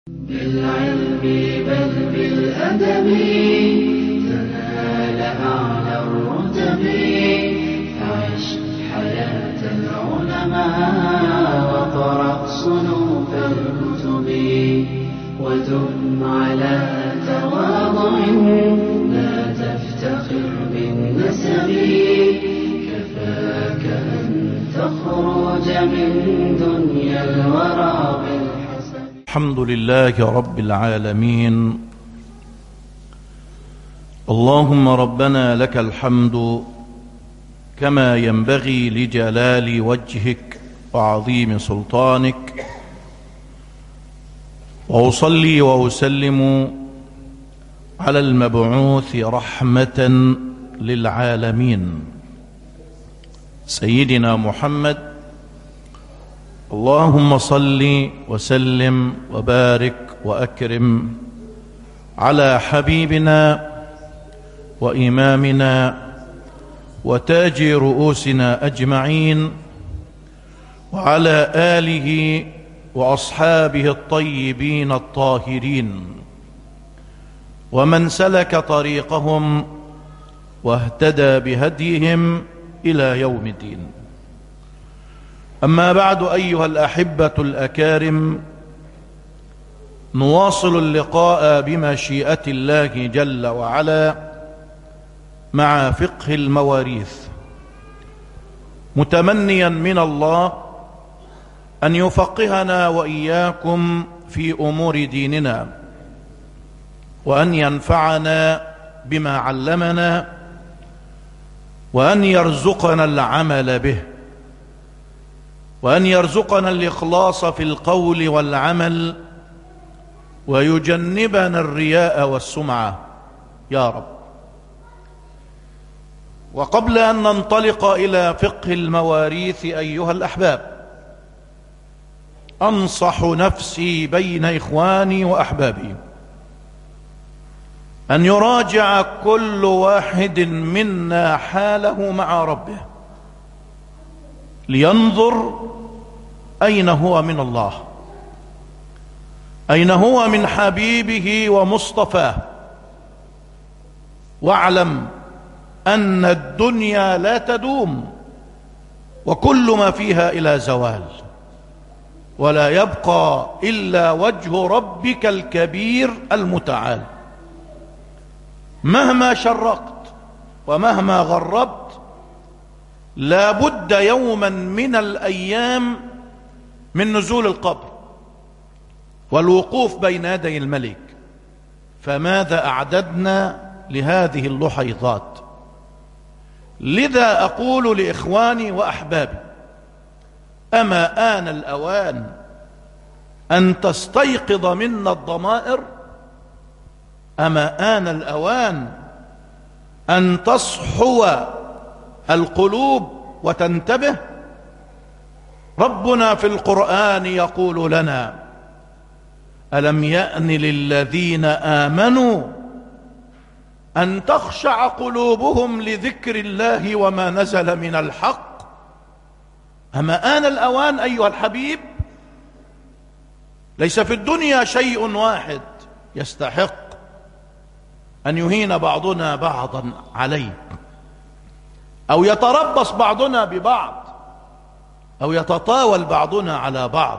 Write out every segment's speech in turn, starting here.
بالعلم بل بالأدب تنال أعلى الرتب فعش حياة العلماء وقرأ صنوف الكتب ودم على تواضع لا تفتخر بالنسب كفاك أن تخرج من دنيا الورى بالحسب الحمد لله رب العالمين اللهم ربنا لك الحمد كما ينبغي لجلال وجهك وعظيم سلطانك واصلي واسلم على المبعوث رحمه للعالمين سيدنا محمد اللهم صل وسلم وبارك واكرم على حبيبنا وامامنا وتاج رؤوسنا اجمعين وعلى اله واصحابه الطيبين الطاهرين ومن سلك طريقهم واهتدى بهديهم الى يوم الدين أما بعد أيها الأحبة الأكارم نواصل اللقاء بمشيئة الله جل وعلا مع فقه المواريث متمنيا من الله أن يفقهنا وإياكم في أمور ديننا وأن ينفعنا بما علمنا وأن يرزقنا العمل به وأن يرزقنا الإخلاص في القول والعمل ويجنبنا الرياء والسمعة يا رب وقبل أن ننطلق إلى فقه المواريث أيها الأحباب أنصح نفسي بين إخواني وأحبابي أن يراجع كل واحد منا حاله مع ربه لينظر أين هو من الله أين هو من حبيبه ومصطفاه واعلم أن الدنيا لا تدوم وكل ما فيها إلى زوال ولا يبقى إلا وجه ربك الكبير المتعال مهما شرقت ومهما غربت لا بد يوما من الأيام من نزول القبر والوقوف بين يدي الملك فماذا أعددنا لهذه اللحيظات لذا أقول لإخواني وأحبابي أما آن الأوان أن تستيقظ منا الضمائر أما آن الأوان أن تصحو القلوب وتنتبه ربنا في القرآن يقول لنا ألم يأن للذين آمنوا أن تخشع قلوبهم لذكر الله وما نزل من الحق أما آن الأوان أيها الحبيب ليس في الدنيا شيء واحد يستحق أن يهين بعضنا بعضا عليه أو يتربص بعضنا ببعض أو يتطاول بعضنا على بعض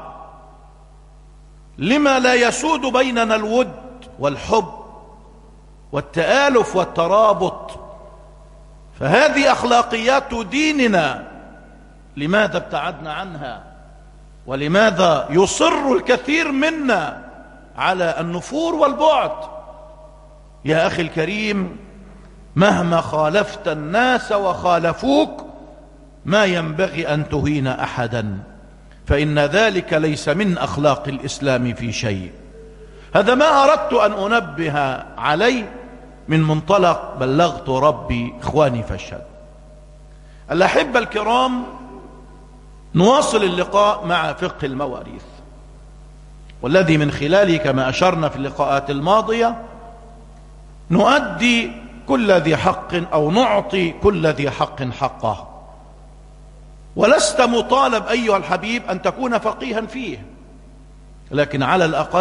لما لا يسود بيننا الود والحب والتآلف والترابط فهذه أخلاقيات ديننا لماذا ابتعدنا عنها ولماذا يصر الكثير منا على النفور والبعد يا أخي الكريم مهما خالفت الناس وخالفوك ما ينبغي أن تهين أحدا فإن ذلك ليس من أخلاق الإسلام في شيء هذا ما أردت أن أنبه عليه من منطلق بلغت ربي إخواني فاشهد الأحبة الكرام نواصل اللقاء مع فقه المواريث والذي من خلاله كما أشرنا في اللقاءات الماضية نؤدي كل ذي حق أو نعطي كل ذي حق حقه ولست مطالب أيها الحبيب أن تكون فقيها فيه لكن على الأقل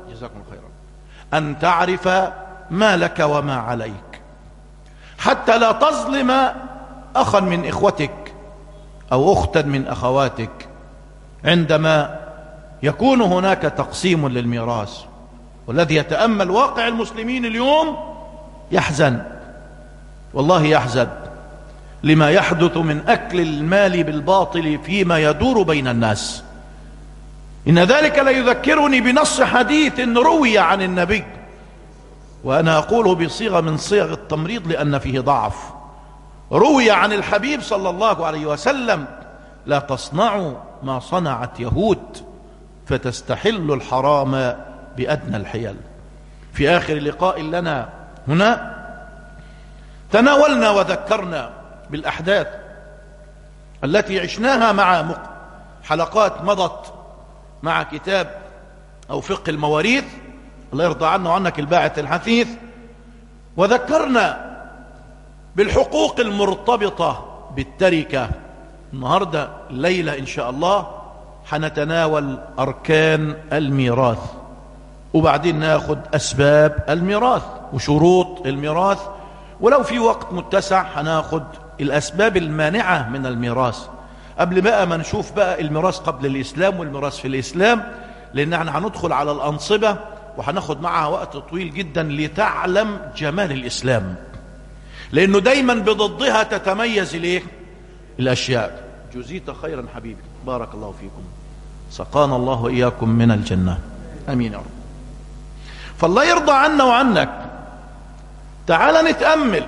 جزاكم الله خيرا أن تعرف ما لك وما عليك حتى لا تظلم أخا من إخوتك أو أختا من أخواتك عندما يكون هناك تقسيم للميراث والذي يتأمل واقع المسلمين اليوم يحزن والله يحزن لما يحدث من أكل المال بالباطل فيما يدور بين الناس إن ذلك لا يذكرني بنص حديث روي عن النبي وأنا أقوله بصيغة من صيغ التمريض لأن فيه ضعف روي عن الحبيب صلى الله عليه وسلم لا تصنعوا ما صنعت يهود فتستحل الحرام بأدنى الحيل في آخر لقاء لنا هنا تناولنا وذكرنا بالأحداث التي عشناها مع حلقات مضت مع كتاب أو فقه المواريث الله يرضى عنه وعنك الباعث الحثيث وذكرنا بالحقوق المرتبطة بالتركة النهاردة الليلة إن شاء الله حنتناول أركان الميراث وبعدين ناخد أسباب الميراث وشروط الميراث ولو في وقت متسع هناخد الأسباب المانعة من الميراث قبل بقى ما نشوف بقى الميراث قبل الإسلام والميراث في الإسلام لأن احنا هندخل على الأنصبة وهناخد معها وقت طويل جدا لتعلم جمال الإسلام لأنه دايما بضدها تتميز الايه الأشياء جزيت خيرا حبيبي بارك الله فيكم سقانا الله وإياكم من الجنة أمين يا رب فالله يرضى عنا وعنك تعال نتأمل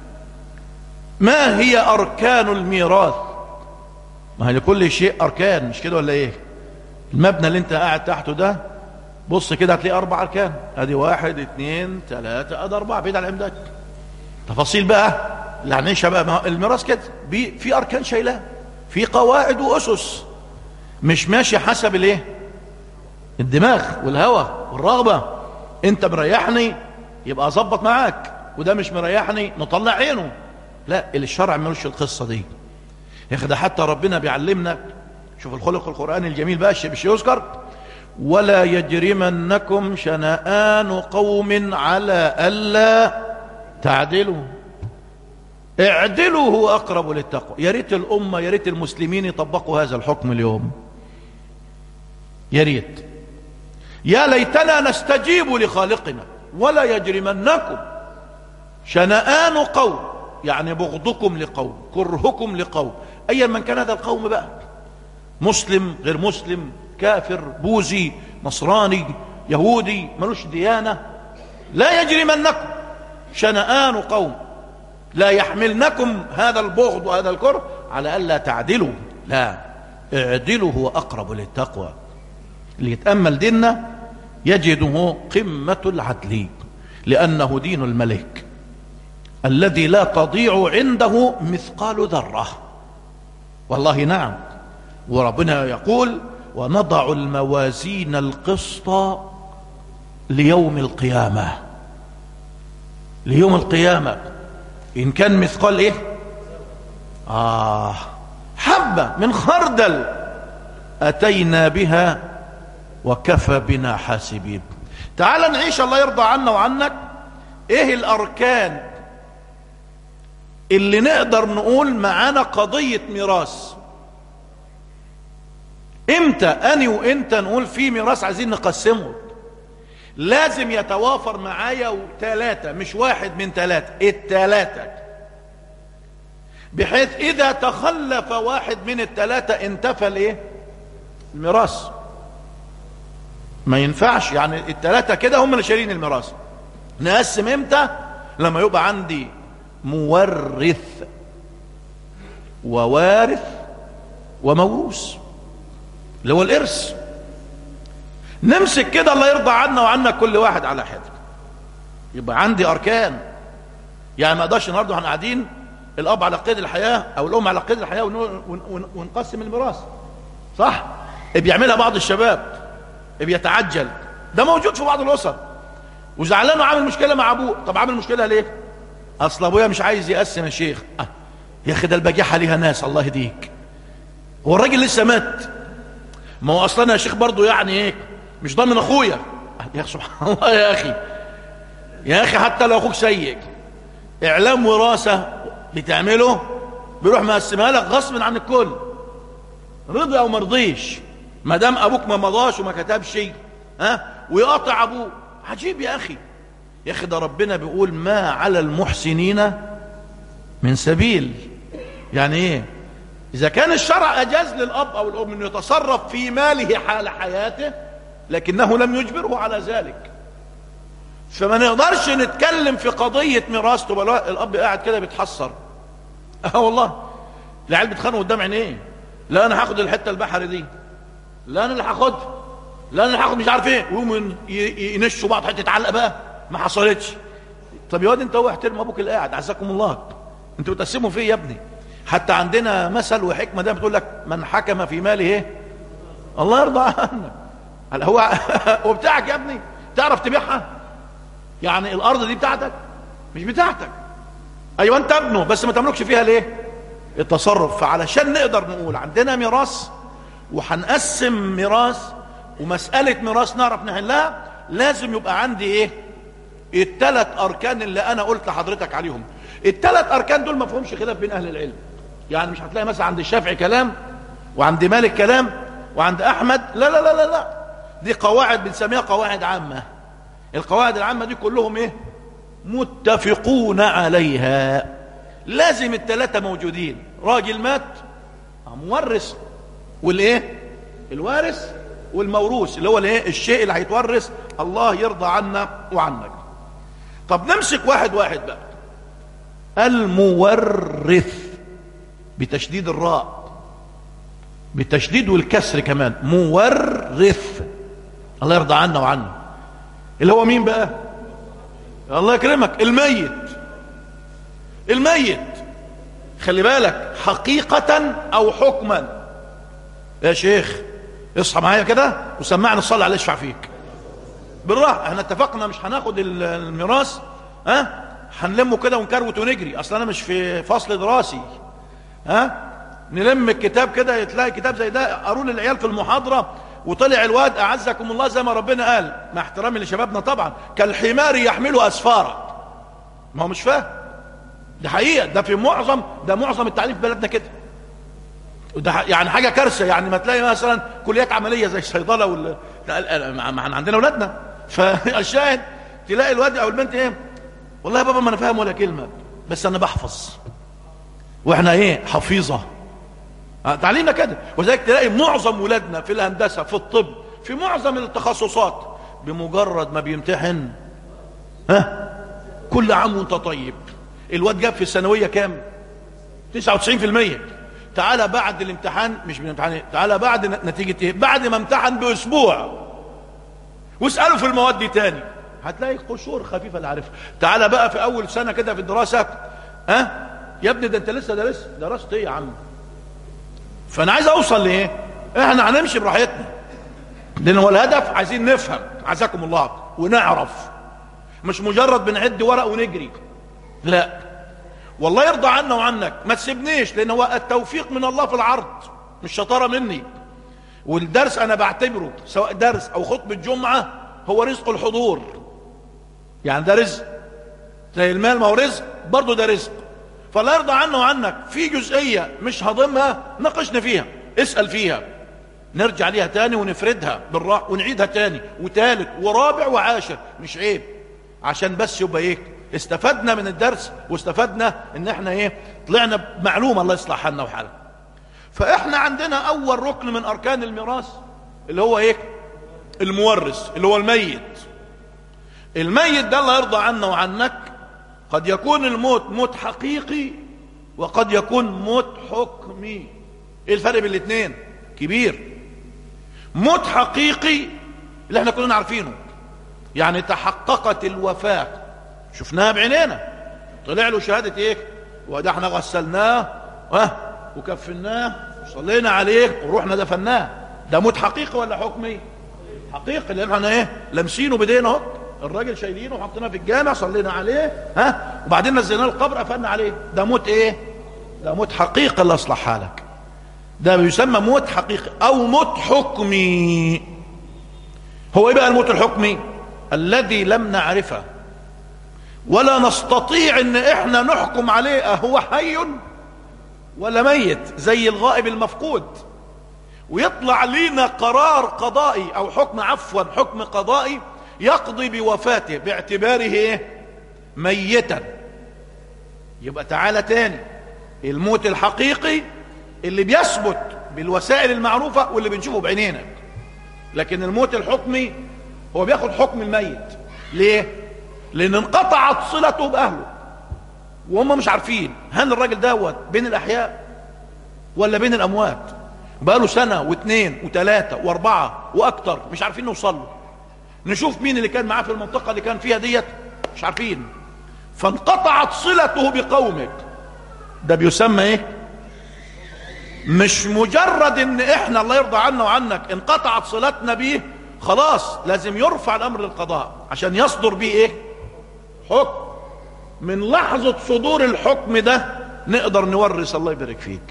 ما هي أركان الميراث ما هي لكل شيء أركان مش كده ولا إيه المبنى اللي انت قاعد تحته ده بص كده هتلاقي أربع أركان ادي واحد اتنين تلاتة ادي أربعة بعيد عن الإمداد تفاصيل بقى اللي هنعيشها بقى الميراث كده في أركان شايلاه في قواعد وأسس مش ماشي حسب الايه الدماغ والهوى والرغبة انت مريحني يبقى اظبط معاك وده مش مريحني نطلع عينه لا الشرع ملوش القصة دي يا اخي ده حتى ربنا بيعلمنا شوف الخلق القرآني الجميل بقى مش يذكر ولا يجرمنكم شنآن قوم على ألا تعدلوا اعدلوا هو أقرب للتقوى يا ريت الأمة يا ريت المسلمين يطبقوا هذا الحكم اليوم يا ريت يا ليتنا نستجيب لخالقنا ولا يجرمنكم شنآن قوم يعني بغضكم لقوم كرهكم لقوم أيا من كان هذا القوم بقى مسلم غير مسلم كافر بوذي نصراني يهودي ملوش ديانة لا يجرمنكم شنآن قوم لا يحملنكم هذا البغض وهذا الكره على ألا تعدلوا لا اعدلوا هو أقرب للتقوى اللي يتأمل ديننا يجده قمة العدل لأنه دين الملك الذي لا تضيع عنده مثقال ذرة والله نعم وربنا يقول ونضع الموازين القسط ليوم القيامة ليوم القيامة إن كان مثقال إيه آه حبة من خردل أتينا بها وكفى بنا حاسبين تعال نعيش الله يرضى عنا وعنك ايه الاركان اللي نقدر نقول معانا قضية ميراث امتى اني وانت نقول في ميراث عايزين نقسمه لازم يتوافر معايا ثلاثة مش واحد من ثلاثة الثلاثة بحيث اذا تخلف واحد من الثلاثة انتفى الايه الميراث ما ينفعش يعني الثلاثة كده هم اللي شايلين الميراث نقسم امتى لما يبقى عندي مورث ووارث وموروث اللي هو الارث نمسك كده الله يرضى عنا وعنك كل واحد على حده يبقى عندي اركان يعني ما اقدرش النهارده واحنا قاعدين الاب على قيد الحياه او الام على قيد الحياه ونقسم الميراث صح بيعملها بعض الشباب بيتعجل ده موجود في بعض الاسر وزعلان وعامل مشكله مع ابوه طب عامل مشكله ليه اصل ابويا مش عايز يقسم يا شيخ أه. يا اخي ده البجاحه ليها ناس الله يهديك هو الراجل لسه مات ما هو اصلا يا شيخ برضه يعني ايه مش ضامن اخويا يا أخي سبحان الله يا اخي يا اخي حتى لو اخوك سيء اعلام وراثه بتعمله بيروح مقسمها لك غصب عن الكل رضي او مرضيش ما دام ابوك ما مضاش وما كتبش شيء ها ويقاطع ابوه عجيب يا اخي يا اخي ده ربنا بيقول ما على المحسنين من سبيل يعني ايه اذا كان الشرع اجاز للاب او الام انه يتصرف في ماله حال حياته لكنه لم يجبره على ذلك فما نقدرش نتكلم في قضية ميراث تبقى الاب قاعد كده بيتحسر اه والله العيال بيتخانقوا قدام عينيه لا انا هاخد الحته البحري دي لا انا اللي هاخدها لا انا اللي هاخد مش عارف ايه ويقوموا ينشوا بعض حته تعلق بقى ما حصلتش طب يا واد انت هو احترم ابوك اللي قاعد عزكم الله انتوا بتقسموا فيه يا ابني حتى عندنا مثل وحكمه ده بتقول لك من حكم في ماله ايه الله يرضى عنك هل هو هو بتاعك يا ابني تعرف تبيعها يعني الارض دي بتاعتك مش بتاعتك ايوه انت ابنه بس ما تملكش فيها ليه التصرف فعلشان نقدر نقول عندنا ميراث وهنقسم ميراث ومسألة ميراث نعرف نحلها لازم يبقى عندي ايه الثلاث اركان اللي انا قلت لحضرتك عليهم الثلاث اركان دول ما فيهمش خلاف بين اهل العلم يعني مش هتلاقي مثلا عند الشافعي كلام وعند مالك كلام وعند احمد لا لا لا لا لا دي قواعد بنسميها قواعد عامة القواعد العامة دي كلهم ايه متفقون عليها لازم الثلاثة موجودين راجل مات مورث والايه الوارث والموروث اللي هو الايه الشيء اللي هيتورث الله يرضى عنا وعنك طب نمسك واحد واحد بقى المورث بتشديد الراء بالتشديد والكسر كمان مورث الله يرضى عنا وعنه اللي هو مين بقى الله يكرمك الميت الميت خلي بالك حقيقة او حكما يا شيخ اصحى معايا كده وسمعني الصلاة عليه اشفع فيك بالراحة احنا اتفقنا مش هناخد الميراث ها هنلمه كده ونكروت ونجري اصل انا مش في فصل دراسي ها نلم الكتاب كده تلاقي كتاب زي ده قالوا للعيال في المحاضرة وطلع الواد اعزكم الله زي ما ربنا قال مع احترامي لشبابنا طبعا كالحمار يحمل اسفارا ما هو مش فاهم ده حقيقة ده في معظم ده معظم التعليم في بلدنا كده وده يعني حاجة كارثة يعني ما تلاقي مثلا كليات عملية زي الصيدلة وال ما احنا عندنا اولادنا فالشاهد تلاقي الواد او البنت ايه والله يا بابا ما انا فاهم ولا كلمة بس انا بحفظ واحنا ايه حفيظة تعليمنا كده وذلك تلاقي معظم ولادنا في الهندسة في الطب في معظم التخصصات بمجرد ما بيمتحن ها كل عام وانت طيب الواد جاب في الثانوية كام 99% تعالى بعد الامتحان مش بالامتحان تعالى بعد نتيجة ايه بعد ما امتحن باسبوع واسأله في المواد دي تاني هتلاقي قشور خفيفة اللي عارفها تعالى بقى في اول سنة كده في الدراسة ها يا ابني ده انت لسه درست درست ايه يا عم فانا عايز اوصل لايه احنا هنمشي براحتنا لان هو الهدف عايزين نفهم عزاكم الله ونعرف مش مجرد بنعد ورق ونجري لا والله يرضى عنا وعنك ما تسيبنيش لان هو التوفيق من الله في العرض مش شطارة مني والدرس انا بعتبره سواء درس او خطبة جمعة هو رزق الحضور يعني ده رزق زي المال ما هو رزق برضه ده رزق فلا يرضى عنا وعنك في جزئية مش هضمها ناقشنا فيها اسأل فيها نرجع ليها تاني ونفردها بالراحة ونعيدها تاني وتالت ورابع وعاشر مش عيب عشان بس يبقى ايه استفدنا من الدرس واستفدنا ان احنا ايه طلعنا بمعلومة الله يصلح حالنا وحالنا فاحنا عندنا اول ركن من اركان الميراث اللي هو ايه المورث اللي هو الميت الميت ده الله يرضى عنا وعنك قد يكون الموت موت حقيقي وقد يكون موت حكمي ايه الفرق بين الاثنين كبير موت حقيقي اللي احنا كلنا عارفينه يعني تحققت الوفاة شفناها بعينينا طلع له شهادة ايه وده احنا غسلناه اه وكفناه وصلينا عليه ورحنا دفناه ده موت حقيقي ولا حكمي حقيقي لان احنا ايه لمسينه بايدينا اهو الراجل شايلينه وحطيناه في الجامع صلينا عليه ها وبعدين نزلناه القبر قفلنا عليه ده موت ايه ده موت حقيقي الله يصلح حالك ده بيسمى موت حقيقي او موت حكمي هو ايه بقى الموت الحكمي الذي لم نعرفه ولا نستطيع ان احنا نحكم عليه اهو حي ولا ميت زي الغائب المفقود ويطلع لينا قرار قضائي او حكم عفوا حكم قضائي يقضي بوفاته باعتباره ايه ميتا يبقى تعالى تاني الموت الحقيقي اللي بيثبت بالوسائل المعروفة واللي بنشوفه بعينينا لكن الموت الحكمي هو بياخد حكم الميت ليه لان انقطعت صلته باهله وهم مش عارفين هل الراجل دوت بين الاحياء ولا بين الاموات بقاله سنة واثنين وثلاثة واربعة واكتر مش عارفين نوصل له نشوف مين اللي كان معاه في المنطقة اللي كان فيها ديت مش عارفين فانقطعت صلته بقومك ده بيسمى ايه مش مجرد ان احنا الله يرضى عنا وعنك انقطعت صلتنا بيه خلاص لازم يرفع الامر للقضاء عشان يصدر بيه ايه حكم من لحظة صدور الحكم ده نقدر نورث الله يبارك فيك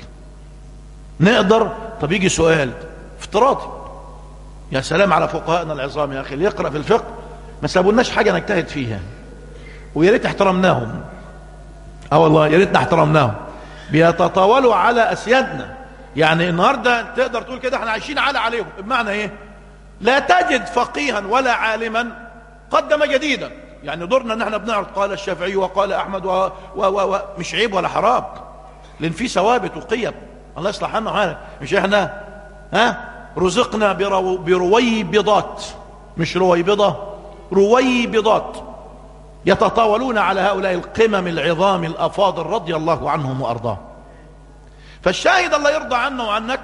نقدر طب يجي سؤال افتراضي يا سلام على فقهاءنا العظام يا اخي اللي يقرأ في الفقه ما سابولناش حاجة نجتهد فيها ويا ريت احترمناهم اه والله يا ريتنا احترمناهم بيتطاولوا على اسيادنا يعني النهارده تقدر تقول كده احنا عايشين على عليهم بمعنى ايه لا تجد فقيها ولا عالما قدم جديدا يعني دورنا ان احنا بنعرض قال الشافعي وقال احمد و و و و مش عيب ولا حرام لان في ثوابت وقيم الله يصلح لنا حالك مش احنا ها رزقنا برو برويبضات مش رويبضه رويبضات يتطاولون على هؤلاء القمم العظام الافاضل رضي الله عنهم وارضاهم فالشاهد الله يرضى عنه وعنك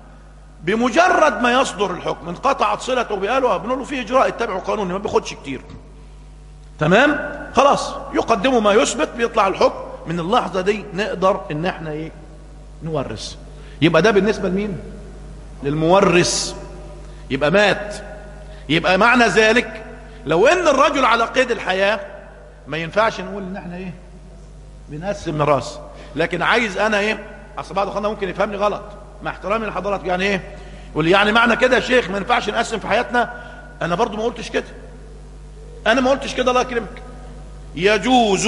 بمجرد ما يصدر الحكم انقطعت صلته بأهله بنقول له في اجراء اتبعوا قانوني ما بياخدش كتير تمام خلاص يقدموا ما يثبت بيطلع الحكم من اللحظه دي نقدر ان احنا ايه نورث يبقى ده بالنسبه لمين للمورث يبقى مات يبقى معنى ذلك لو ان الرجل على قيد الحياه ما ينفعش نقول ان احنا ايه بنقسم ميراث لكن عايز انا ايه اصل بعض اخواننا ممكن يفهمني غلط مع احترامي لحضرتك يعني ايه يقول لي يعني معنى كده يا شيخ ما ينفعش نقسم في حياتنا انا برضو ما قلتش كده انا ما قلتش كده الله يكرمك يجوز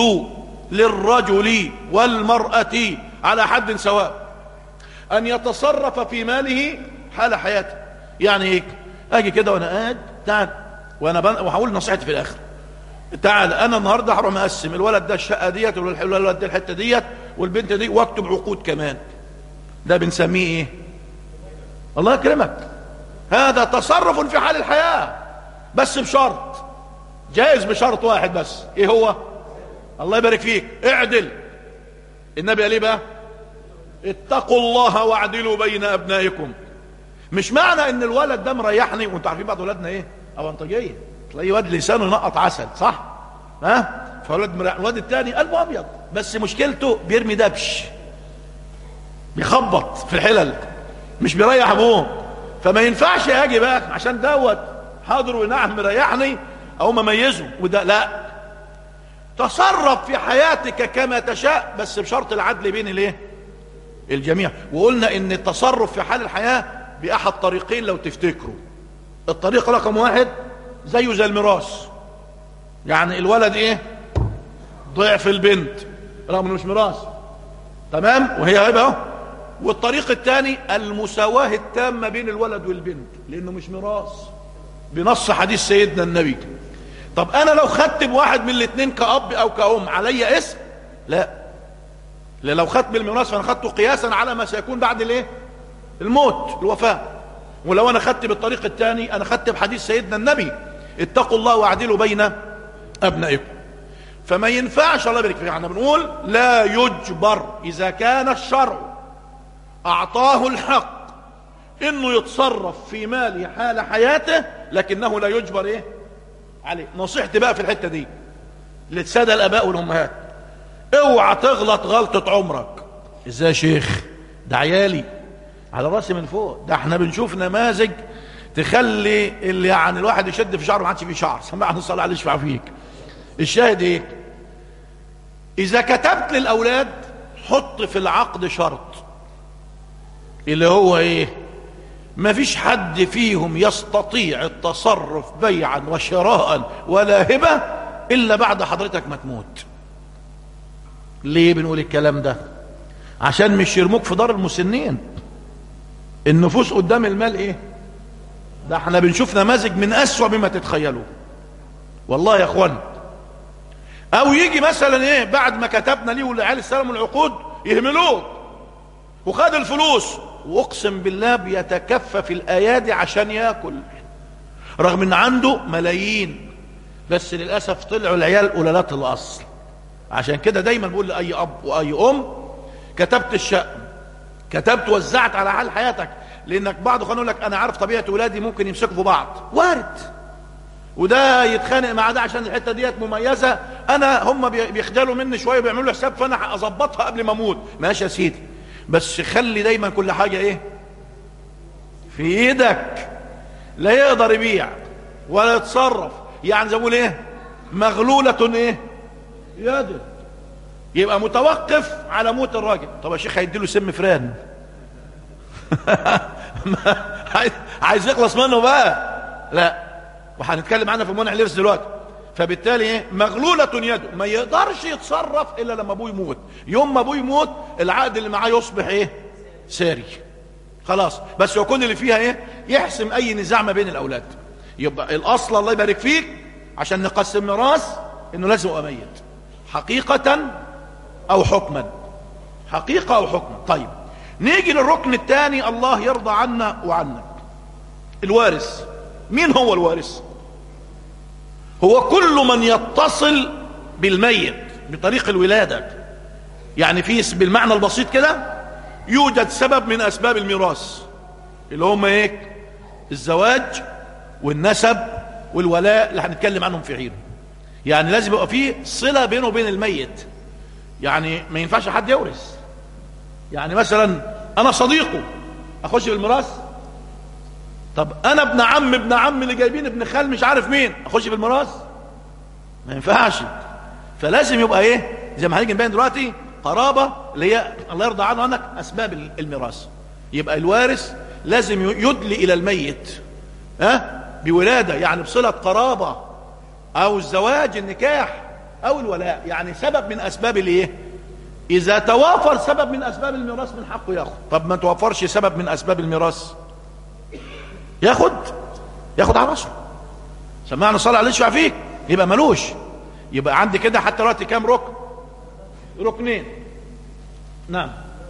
للرجل والمرأة على حد سواء ان يتصرف في ماله حال حياته يعني ايه اجي كده وانا قاعد تعال وانا بن... وهقول نصيحتي في الاخر تعال انا النهارده هروح مقسم الولد ده الشقه ديت والولد ده الحته ديت والبنت دي واكتب عقود كمان ده بنسميه ايه الله يكرمك هذا تصرف في حال الحياه بس بشرط جائز بشرط واحد بس ايه هو الله يبارك فيك اعدل النبي قال ايه بقى اتقوا الله واعدلوا بين ابنائكم مش معنى ان الولد ده مريحني وانتوا عارفين بعض ولادنا ايه اونطجيه تلاقي واد لسانه ينقط عسل صح ها فالولد مريح الواد الثاني قلبه ابيض بس مشكلته بيرمي دبش بيخبط في الحلل مش بيريح ابوه فما ينفعش اجي بقى عشان دوت حاضر ونعم مريحني او مميزه وده لا تصرف في حياتك كما تشاء بس بشرط العدل بين الايه الجميع وقلنا ان التصرف في حال الحياة باحد طريقين لو تفتكروا الطريق رقم واحد زيه زي الميراث يعني الولد ايه ضعف البنت رغم انه مش ميراث تمام وهي هيبقى اهو والطريق الثاني المساواة التامة بين الولد والبنت لانه مش ميراث بنص حديث سيدنا النبي طب انا لو خدت بواحد من الاثنين كأب او كأم علي اسم لا لأن لو خدت بالميراث فانا خدته قياسا على ما سيكون بعد الايه الموت الوفاة ولو انا خدت بالطريق الثاني انا خدت بحديث سيدنا النبي اتقوا الله واعدلوا بين ابنائكم فما ينفعش الله يبارك فيك احنا بنقول لا يجبر اذا كان الشرع اعطاه الحق انه يتصرف في ماله حال حياته لكنه لا يجبر ايه عليه نصيحتي بقى في الحته دي للساده الاباء والامهات اوعى تغلط غلطه عمرك ازاي يا شيخ ده عيالي على راسي من فوق ده احنا بنشوف نماذج تخلي اللي يعني الواحد يشد في شعره ما عادش فيه شعر سمعنا الصلاه عليه يشفع فيك الشاهد ايه اذا كتبت للاولاد حط في العقد شرط اللي هو ايه ما فيش حد فيهم يستطيع التصرف بيعا وشراء ولا هبة إلا بعد حضرتك ما تموت ليه بنقول الكلام ده عشان مش يرموك في دار المسنين النفوس قدام المال ايه ده احنا بنشوف نماذج من أسوأ مما تتخيلوا والله يا اخوان او يجي مثلا ايه بعد ما كتبنا ليه والعيال استلموا العقود يهملوه وخد الفلوس واقسم بالله بيتكفف الايادي عشان ياكل رغم ان عنده ملايين بس للاسف طلعوا العيال قلالات الاصل عشان كده دايما بقول لاي اب واي ام كتبت الشقه كتبت وزعت على حال حياتك لانك بعض اخوان يقول لك انا عارف طبيعه ولادي ممكن يمسكوا في بعض وارد وده يتخانق مع ده عشان الحته ديت مميزه انا هم بي- بيخجلوا مني شويه بيعملوا حساب فانا اظبطها قبل ما اموت ماشي يا سيدي بس خلي دايما كل حاجه ايه في ايدك لا يقدر يبيع ولا يتصرف يعني زي ما بقول ايه مغلوله ايه يده يبقى متوقف على موت الراجل طب يا شيخ هيديله سم فران ما- عايز- عايز يخلص منه بقى لا وهنتكلم عنها في منع الارث دلوقتي فبالتالي ايه مغلولة يده ما يقدرش يتصرف الا لما ابوه يموت يوم ما ابوه يموت العقد اللي معاه يصبح ايه ساري خلاص بس هو كل اللي فيها ايه يحسم اي نزاع ما بين الاولاد يبقى الاصل الله يبارك فيك عشان نقسم ميراث انه لازم يبقى ميت حقيقة او حكما حقيقة او حكما طيب نيجي للركن الثاني الله يرضى عنا وعنك الوارث مين هو الوارث هو كل من يتصل بالميت بطريق الولادة يعني في بالمعنى البسيط كده يوجد سبب من اسباب الميراث اللي هم ايه الزواج والنسب والولاء اللي هنتكلم عنهم في حين يعني لازم يبقى فيه صلة بينه وبين الميت يعني ما ينفعش حد يورث يعني مثلا انا صديقه اخش في الميراث طب انا ابن عم ابن عم اللي جايبين ابن خال مش عارف مين اخش في الميراث ما ينفعش فلازم يبقى ايه زي ما هنيجي نبين دلوقتي قرابه اللي هي الله يرضى عنه عنك اسباب الميراث يبقى الوارث لازم يدلي الى الميت ها بولاده يعني بصله قرابه او الزواج النكاح او الولاء يعني سبب من اسباب الايه اذا توافر سبب من اسباب الميراث من حقه ياخد طب ما توفرش سبب من اسباب الميراث ياخد ياخد على راسه سمعنا صلى عليه يشفع فيك يبقى ملوش يبقى عندي كده حتى دلوقتي كام ركن ركنين نعم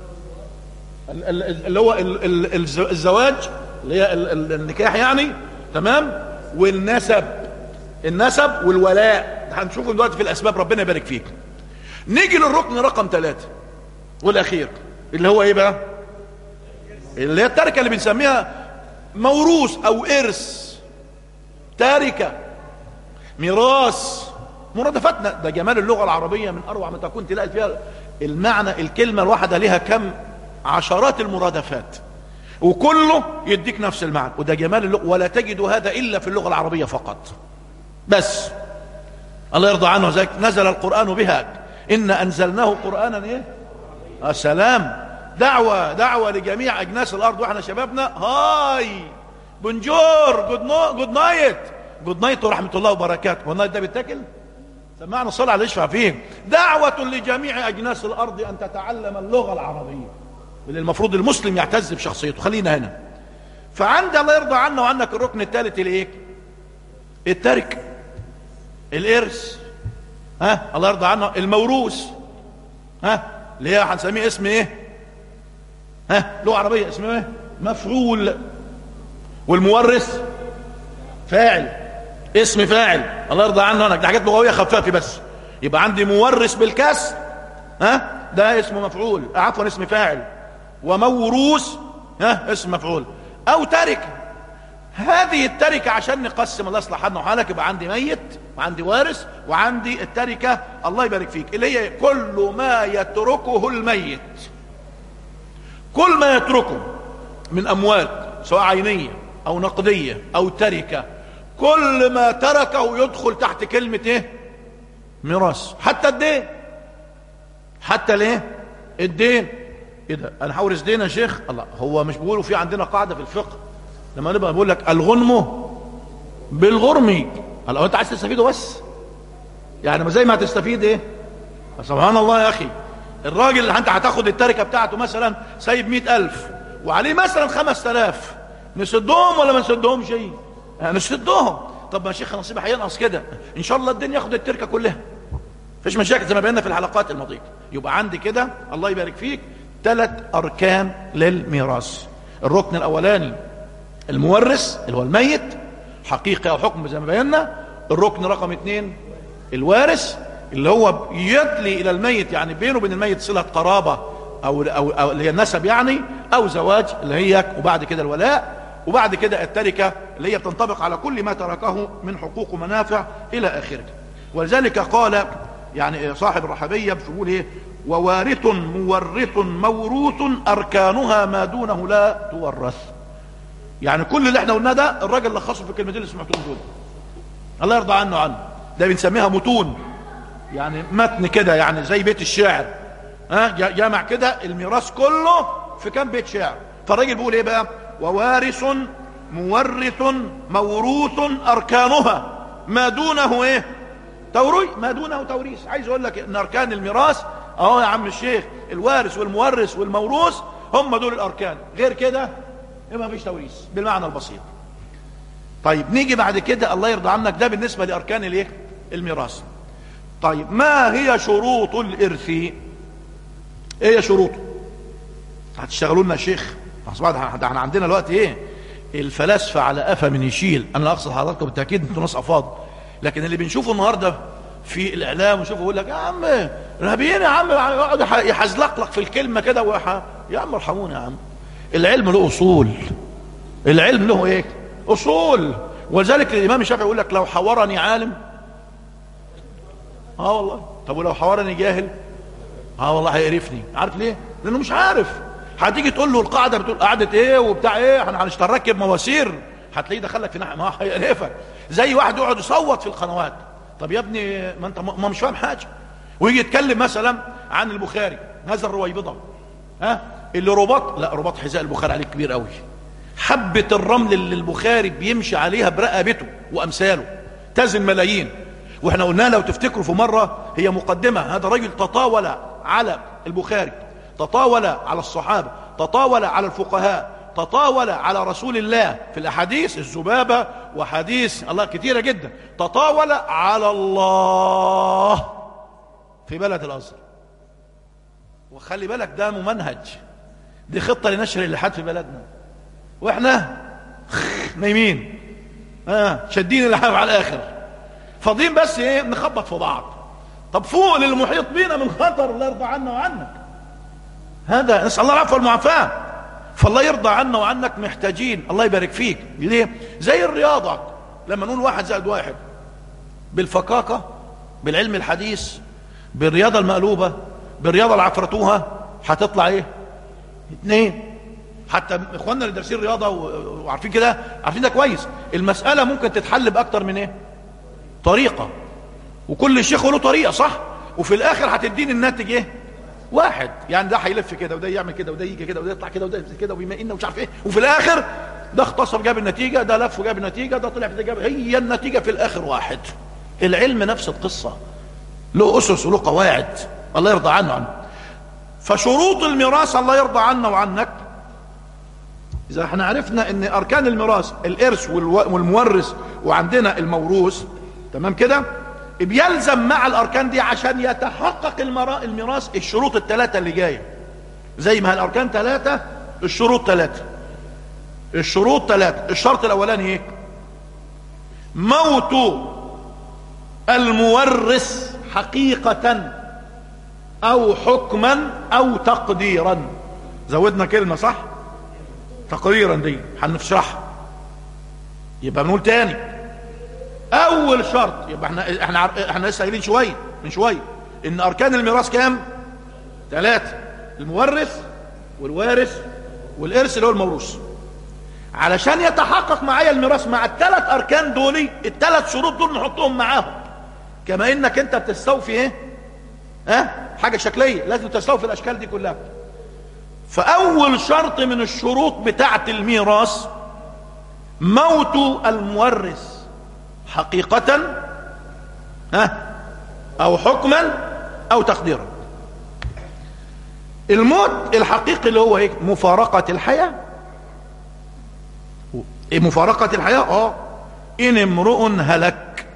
ال- ال- اللي هو ال- ال- الز- الزواج اللي هي ال- ال- النكاح يعني تمام والنسب النسب والولاء هنشوفه دلوقتي في الاسباب ربنا يبارك فيك نيجي للركن رقم ثلاثة والاخير اللي هو ايه بقى اللي هي التركه اللي بنسميها موروث او ارث تاركه ميراث مرادفتنا ده جمال اللغه العربيه من اروع ما تكون تلاقي فيها المعنى الكلمه الواحده لها كم عشرات المرادفات وكله يديك نفس المعنى وده جمال اللغه ولا تجد هذا الا في اللغه العربيه فقط بس الله يرضى عنه ذلك نزل القران بها ان انزلناه قرانا ايه آه سلام دعوة دعوة لجميع أجناس الأرض وإحنا شبابنا هاي بونجور جود نو جود نايت جود نايت ورحمة الله وبركاته والنايت ده بيتاكل سمعنا الصلاة على يشفع فيه دعوة لجميع أجناس الأرض أن تتعلم اللغة العربية اللي المفروض المسلم يعتز بشخصيته خلينا هنا فعند الله يرضى عنا وعنك الركن الثالث الايه الترك الارث ها الله يرضى عنه الموروث ها اللي هي هنسميه اسم ايه ها لغه عربيه اسمه ايه مفعول والمورث فاعل اسم فاعل الله يرضى عنه انا دي حاجات لغويه خفافه بس يبقى عندي مورث بالكسر ها ده اسمه مفعول عفوا اسم فاعل وموروث ها اسم مفعول او تركه هذه التركه عشان نقسم الله يصلح حالنا وحالك يبقى عندي ميت وعندي وارث وعندي التركه الله يبارك فيك اللي هي كل ما يتركه الميت كل ما يتركه من اموال سواء عينيه او نقديه او تركه كل ما تركه يدخل تحت كلمه ايه ميراث حتى الدين حتى الايه الدين ايه ده انا هورث دين يا شيخ الله هو مش بيقولوا في عندنا قاعده في الفقه لما نبقى بقول لك الغنم بالغرم هل انت عايز تستفيده بس يعني ما زي ما هتستفيد ايه سبحان الله يا اخي الراجل اللي انت هتاخد التركه بتاعته مثلا سايب مئة الف وعليه مثلا خمس تلاف نسدهم ولا ما نسدهم شيء نسدهم طب ما شيخ نصيب هينقص كده ان شاء الله الدنيا ياخد التركه كلها مفيش مشاكل زي ما بينا في الحلقات الماضيه يبقى عندي كده الله يبارك فيك ثلاث اركان للميراث الركن الاولاني المورث اللي هو الميت حقيقي او حكم زي ما بينا الركن رقم اثنين الوارث اللي هو يدلي الى الميت يعني بينه وبين الميت صله قرابه او او, أو اللي هي النسب يعني او زواج اللي هي وبعد كده الولاء وبعد كده التركه اللي هي بتنطبق على كل ما تركه من حقوق ومنافع الى اخره ولذلك قال يعني صاحب الرحبيه بيقول ايه ووارث مورث موروث اركانها ما دونه لا تورث يعني كل اللي احنا قلناه ده الراجل لخصه في الكلمتين اللي سمعتهم دول الله يرضى عنه عنه ده بنسميها متون يعني متن كده يعني زي بيت الشعر ها جمع كده الميراث كله في كام بيت شعر فالراجل بيقول ايه بقى ووارث مورث موروث اركانها ما دونه ايه توري ما دونه توريث عايز اقول لك ان اركان الميراث اهو يا عم الشيخ الوارث والمورث والموروث هم دول الاركان غير كده ما فيش توريث بالمعنى البسيط طيب نيجي بعد كده الله يرضى عنك ده بالنسبه لاركان الايه الميراث طيب ما هي شروط الارث ايه هي شروطه هتشتغلوا لنا يا شيخ اصبح احنا عندنا الوقت ايه الفلاسفه على قفا من يشيل انا لا اقصد حضراتكم بالتاكيد انتوا ناس افاضل لكن اللي بنشوفه النهارده في الاعلام ونشوفه يقول لك يا عم رهبيين يا عم يقعد يحزلقلق في الكلمه كده ويح... يا عم ارحمونا يا عم العلم له اصول العلم له ايه اصول ولذلك الامام الشافعي يقول لك لو حورني عالم اه والله طب ولو حورني جاهل اه والله هيقرفني عارف ليه لانه مش عارف هتيجي تقول له القاعده بتقول قاعده ايه وبتاع ايه احنا هنركب مواسير هتلاقيه دخلك في ناحيه ما هيقرفك زي واحد يقعد يصوت في القنوات طب يا ابني ما انت ما مش فاهم حاجه ويجي يتكلم مثلا عن البخاري هذا الرويبضه ها اللي رباط لا رباط حذاء البخاري عليه كبير قوي حبه الرمل اللي البخاري بيمشي عليها برقبته وامثاله تزن ملايين واحنا قلنا لو تفتكروا في مره هي مقدمه هذا رجل تطاول على البخاري تطاول على الصحابه تطاول على الفقهاء تطاول على رسول الله في الاحاديث الذبابه وحديث الله كثيره جدا تطاول على الله في بلد الازهر وخلي بالك ده ممنهج دي خطه لنشر الالحاد في بلدنا واحنا نايمين اه شادين اللحاف على الاخر فاضيين بس ايه نخبط في بعض طب فوق للمحيط بينا من خطر الله يرضى عنا وعنك هذا نسال الله العفو والمعافاه فالله يرضى عنا وعنك محتاجين الله يبارك فيك ليه زي الرياضه لما نقول واحد زائد واحد بالفكاكه بالعلم الحديث بالرياضه المقلوبه بالرياضه اللي عفرتوها هتطلع ايه اثنين حتى اخواننا اللي دارسين رياضه وعارفين كده عارفين ده كويس المساله ممكن تتحل باكتر من ايه طريقه وكل شيخ له طريقه صح وفي الاخر هتديني الناتج ايه واحد يعني ده هيلف كده وده يعمل كده وده يجي كده وده يطلع كده وده كده وبما انه مش عارف ايه وفي الاخر ده اختصر جاب النتيجه ده لف وجاب النتيجه ده طلع في ده جاب هي النتيجه في الاخر واحد العلم نفس القصه له اسس وله قواعد الله يرضى عنه عنه فشروط الميراث الله يرضى عنا وعنك اذا احنا عرفنا ان اركان الميراث الارث والمورث وعندنا الموروث تمام كده بيلزم مع الاركان دي عشان يتحقق الميراث الشروط الثلاثه اللي جايه زي ما الاركان ثلاثه الشروط ثلاثه الشروط ثلاثه الشرط الاولاني ايه موت المورث حقيقه او حكما او تقديرا زودنا كلمه صح تقديرا دي هنشرحها يبقى بنقول تاني اول شرط يبقى احنا احنا احنا لسه قايلين شويه من شويه ان اركان الميراث كام ثلاثه المورث والوارث والارث اللي هو الموروث علشان يتحقق معايا الميراث مع الثلاث اركان دول الثلاث شروط دول نحطهم معاهم كما انك انت بتستوفي ايه ها أه؟ حاجه شكليه لازم تستوفي الاشكال دي كلها فاول شرط من الشروط بتاعه الميراث موت المورث حقيقة ها او حكما او تقديرا الموت الحقيقي اللي هو ايه مفارقة الحياة إيه مفارقة الحياة اه ان امرؤ هلك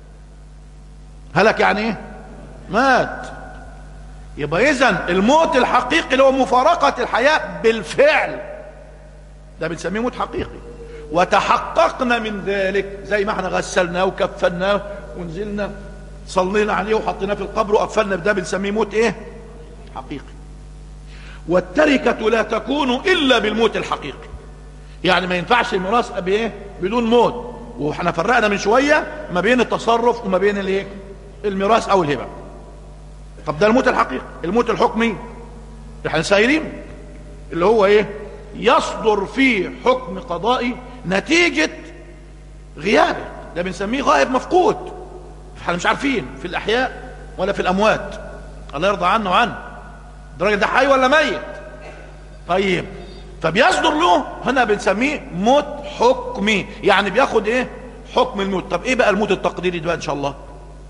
هلك يعني ايه مات يبقى اذا الموت الحقيقي اللي هو مفارقة الحياة بالفعل ده بنسميه موت حقيقي وتحققنا من ذلك زي ما احنا غسلناه وكفناه ونزلنا صلينا عليه وحطيناه في القبر وقفلنا بده بنسميه موت ايه حقيقي والتركة لا تكون الا بالموت الحقيقي يعني ما ينفعش الميراث بايه بدون موت واحنا فرقنا من شوية ما بين التصرف وما بين الايه الميراث او الهبة طب ده الموت الحقيقي الموت الحكمي احنا سائلين اللي هو ايه يصدر فيه حكم قضائي نتيجة غيابه ده بنسميه غائب مفقود احنا مش عارفين في الاحياء ولا في الاموات الله يرضى عنه وعنه الراجل ده حي ولا ميت طيب فبيصدر له هنا بنسميه موت حكمي يعني بياخد ايه حكم الموت طب ايه بقى الموت التقديري ده بقى ان شاء الله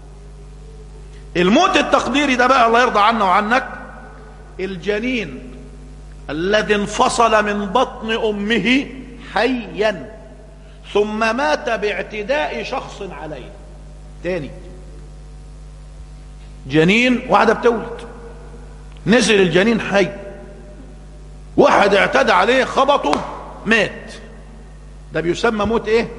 الموت التقديري ده بقى الله يرضى عنا وعنك الجنين الذي انفصل من بطن امه حيا ثم مات باعتداء شخص عليه تاني جنين واحدة بتولد نزل الجنين حي واحد اعتدى عليه خبطه مات ده بيسمى موت ايه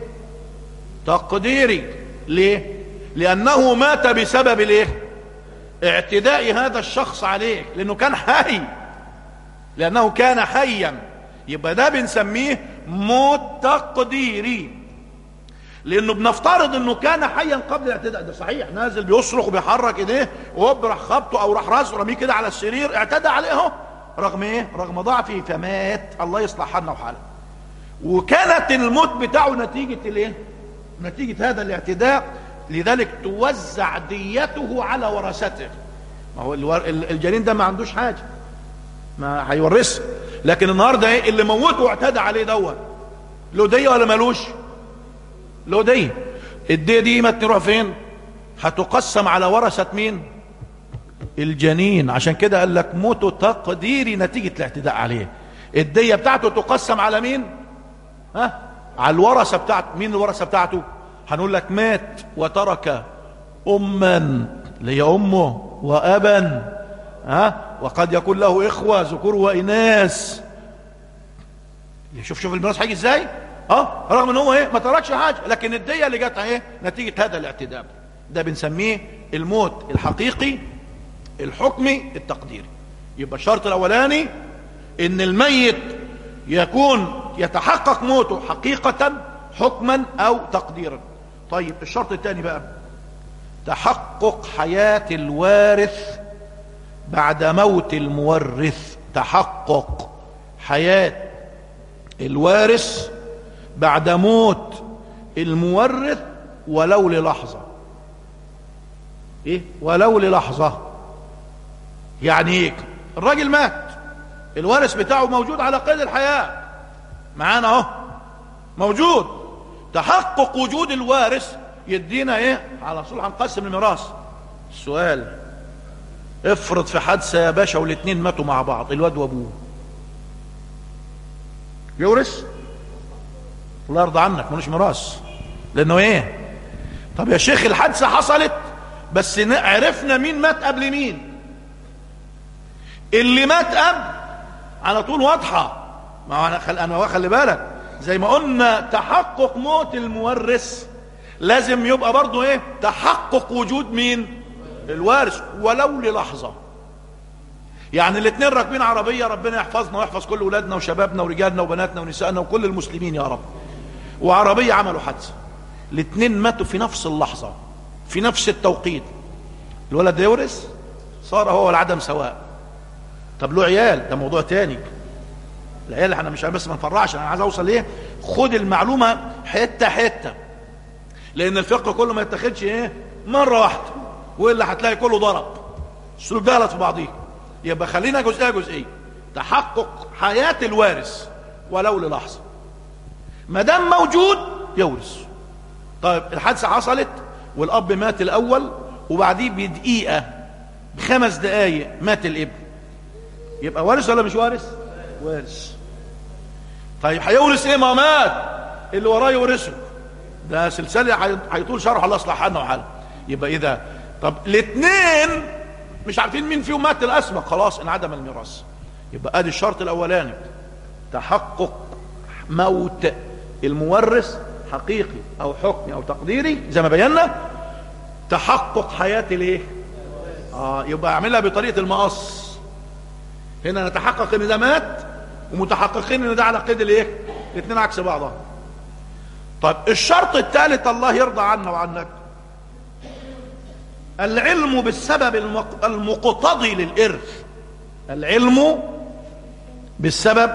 تقديري ليه لانه مات بسبب الايه اعتداء هذا الشخص عليه لانه كان حي لانه كان حيا يبقى ده بنسميه موت تقديري لانه بنفترض انه كان حيا قبل الاعتداء ده صحيح نازل بيصرخ وبيحرك ايديه وهوب راح خبطه او راح راسه رميه كده على السرير اعتدى عليه اهو رغم ايه رغم ضعفه فمات الله يصلح حالنا وحاله وكانت الموت بتاعه نتيجة الايه نتيجة هذا الاعتداء لذلك توزع ديته على ورثته ما هو الور... الجنين ده ما عندوش حاجة ما هيورثه لكن النهارده ايه اللي موته واعتدى عليه دوت له دية ولا ملوش له دية الدية دي ما تروح فين هتقسم على ورثة مين الجنين عشان كده قال لك موته تقديري نتيجة الاعتداء عليه الدية بتاعته تقسم على مين ها على الورثة بتاعته مين الورثة بتاعته هنقول لك مات وترك أما اللي هي أمه وأبا ها وقد يكون له إخوة ذكور وإناث شوف شوف الميراث هيجي ازاي اه رغم ان هو ايه ما تركش حاجه لكن الديه اللي جت ايه نتيجه هذا الاعتداء ده بنسميه الموت الحقيقي الحكمي التقديري يبقى الشرط الاولاني ان الميت يكون يتحقق موته حقيقة حكما او تقديرا طيب الشرط الثاني بقى تحقق حياة الوارث بعد موت المورث تحقق حياة الوارث بعد موت المورث ولو للحظة ايه ولو للحظة يعني ايه الراجل مات الوارث بتاعه موجود على قيد الحياة معانا اهو موجود تحقق وجود الوارث يدينا ايه على طول هنقسم الميراث السؤال افرض في حادثة يا باشا والاتنين ماتوا مع بعض الواد وابوه يورث الله يرضى عنك ملوش ميراث لانه ايه طب يا شيخ الحادثة حصلت بس عرفنا مين مات قبل مين اللي مات قبل على طول واضحة ما انا خل... انا خلي بالك زي ما قلنا تحقق موت المورث لازم يبقى برضو ايه تحقق وجود مين الوارث ولو للحظة يعني الاثنين راكبين عربية ربنا يحفظنا ويحفظ كل ولادنا وشبابنا ورجالنا وبناتنا ونسائنا وكل المسلمين يا رب وعربية عملوا حادثة الاثنين ماتوا في نفس اللحظة في نفس التوقيت الولد ده يورث صار هو والعدم سواء طب له عيال ده موضوع تاني العيال احنا مش بس ما نفرعش انا عايز اوصل ايه خد المعلومة حتة حتة لان الفقه كله ما يتاخدش ايه مرة واحدة والا هتلاقي كله ضرب السلوك ده غلط في بعضيه يبقى خلينا جزئية جزئية تحقق حياة الوارث ولو للحظة ما دام موجود يورث طيب الحادثه حصلت والاب مات الاول وبعديه بدقيقه بخمس دقايق مات الابن يبقى وارث ولا مش وارث وارث طيب هيورث ايه ما مات اللي وراه يورثه ده سلسله هي- هيطول شرح الله يصلح حالنا وحالنا يبقى اذا طب الاثنين مش عارفين مين فيهم مات الاسبق خلاص انعدم الميراث يبقى ادي الشرط الاولاني تحقق موت المورث حقيقي او حكمي او تقديري زي ما بينا تحقق حياة الايه اه يبقى اعملها بطريقة المقص هنا نتحقق ان ده مات ومتحققين ان ده على قيد الايه الاثنين عكس بعضها طيب الشرط الثالث الله يرضى عنا وعنك العلم بالسبب المق- المقتضي للإرث العلم بالسبب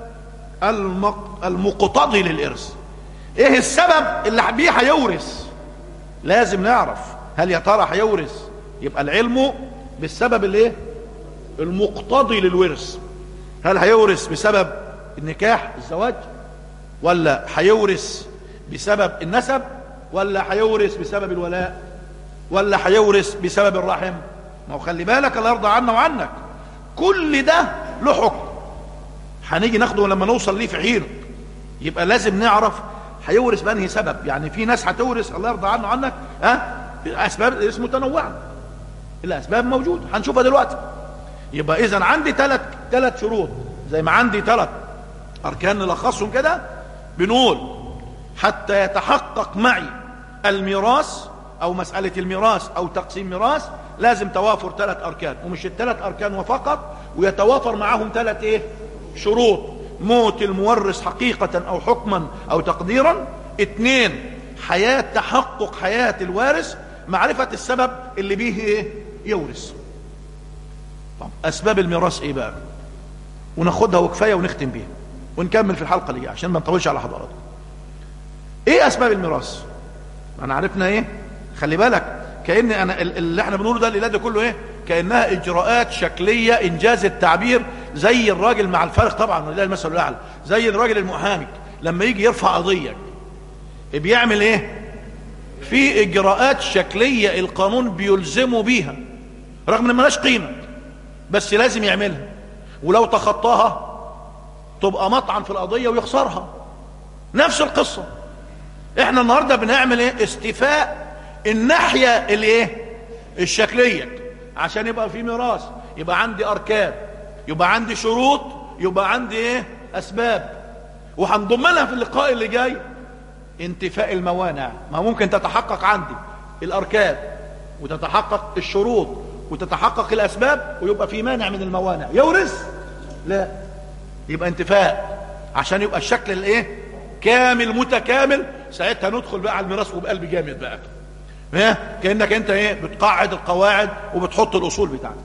المق... المقتضي للإرث ايه السبب اللي بيه هيورث لازم نعرف هل يا ترى هيورث يبقى العلم بالسبب الايه المقتضي للورث هل هيورث بسبب النكاح الزواج ولا هيورث بسبب النسب ولا هيورث بسبب الولاء ولا هيورث بسبب الرحم ما هو خلي بالك الله يرضى عنا وعنك كل ده له حكم هنيجي ناخده لما نوصل ليه في حينه يبقى لازم نعرف هيورث بانهي سبب يعني في ناس هتورث الله يرضى عنه وعنك ها اسباب اسمه متنوعه الاسباب موجوده هنشوفها دلوقتي يبقى اذا عندي ثلاث ثلاث شروط زي ما عندي ثلاث اركان نلخصهم كده بنقول حتى يتحقق معي الميراث او مسألة الميراث او تقسيم ميراث لازم توافر ثلاث اركان ومش الثلاث اركان وفقط ويتوافر معهم ثلاث ايه شروط موت المورث حقيقة او حكما او تقديرا اثنين حياة تحقق حياة الوارث معرفة السبب اللي بيه ايه يورث طب اسباب الميراث ايه بقى وناخدها وكفايه ونختم بيها ونكمل في الحلقه اللي جايه عشان ما نطولش على حضراتكم ايه اسباب الميراث انا عرفنا ايه خلي بالك كان انا ال- اللي احنا بنقوله ده الليله ده كله ايه كانها اجراءات شكليه انجاز التعبير زي الراجل مع الفرق طبعا ولله المثل الاعلى زي الراجل المحامي لما يجي يرفع قضيه بيعمل ايه في اجراءات شكليه القانون بيلزمه بيها رغم ان ملهاش قيمه بس لازم يعملها ولو تخطاها تبقى مطعن في القضيه ويخسرها نفس القصه احنا النهارده بنعمل ايه استيفاء الناحيه الايه الشكليه عشان يبقى في ميراث يبقى عندي اركان يبقى عندي شروط يبقى عندي ايه اسباب وهنضم لها في اللقاء اللي جاي انتفاء الموانع ما ممكن تتحقق عندي الاركان وتتحقق الشروط وتتحقق الاسباب ويبقى في مانع من الموانع يورث لا يبقى انتفاء عشان يبقى الشكل الايه كامل متكامل ساعتها ندخل بقى على الميراث وبقلب جامد بقى ايه كانك انت ايه بتقعد القواعد وبتحط الاصول بتاعتك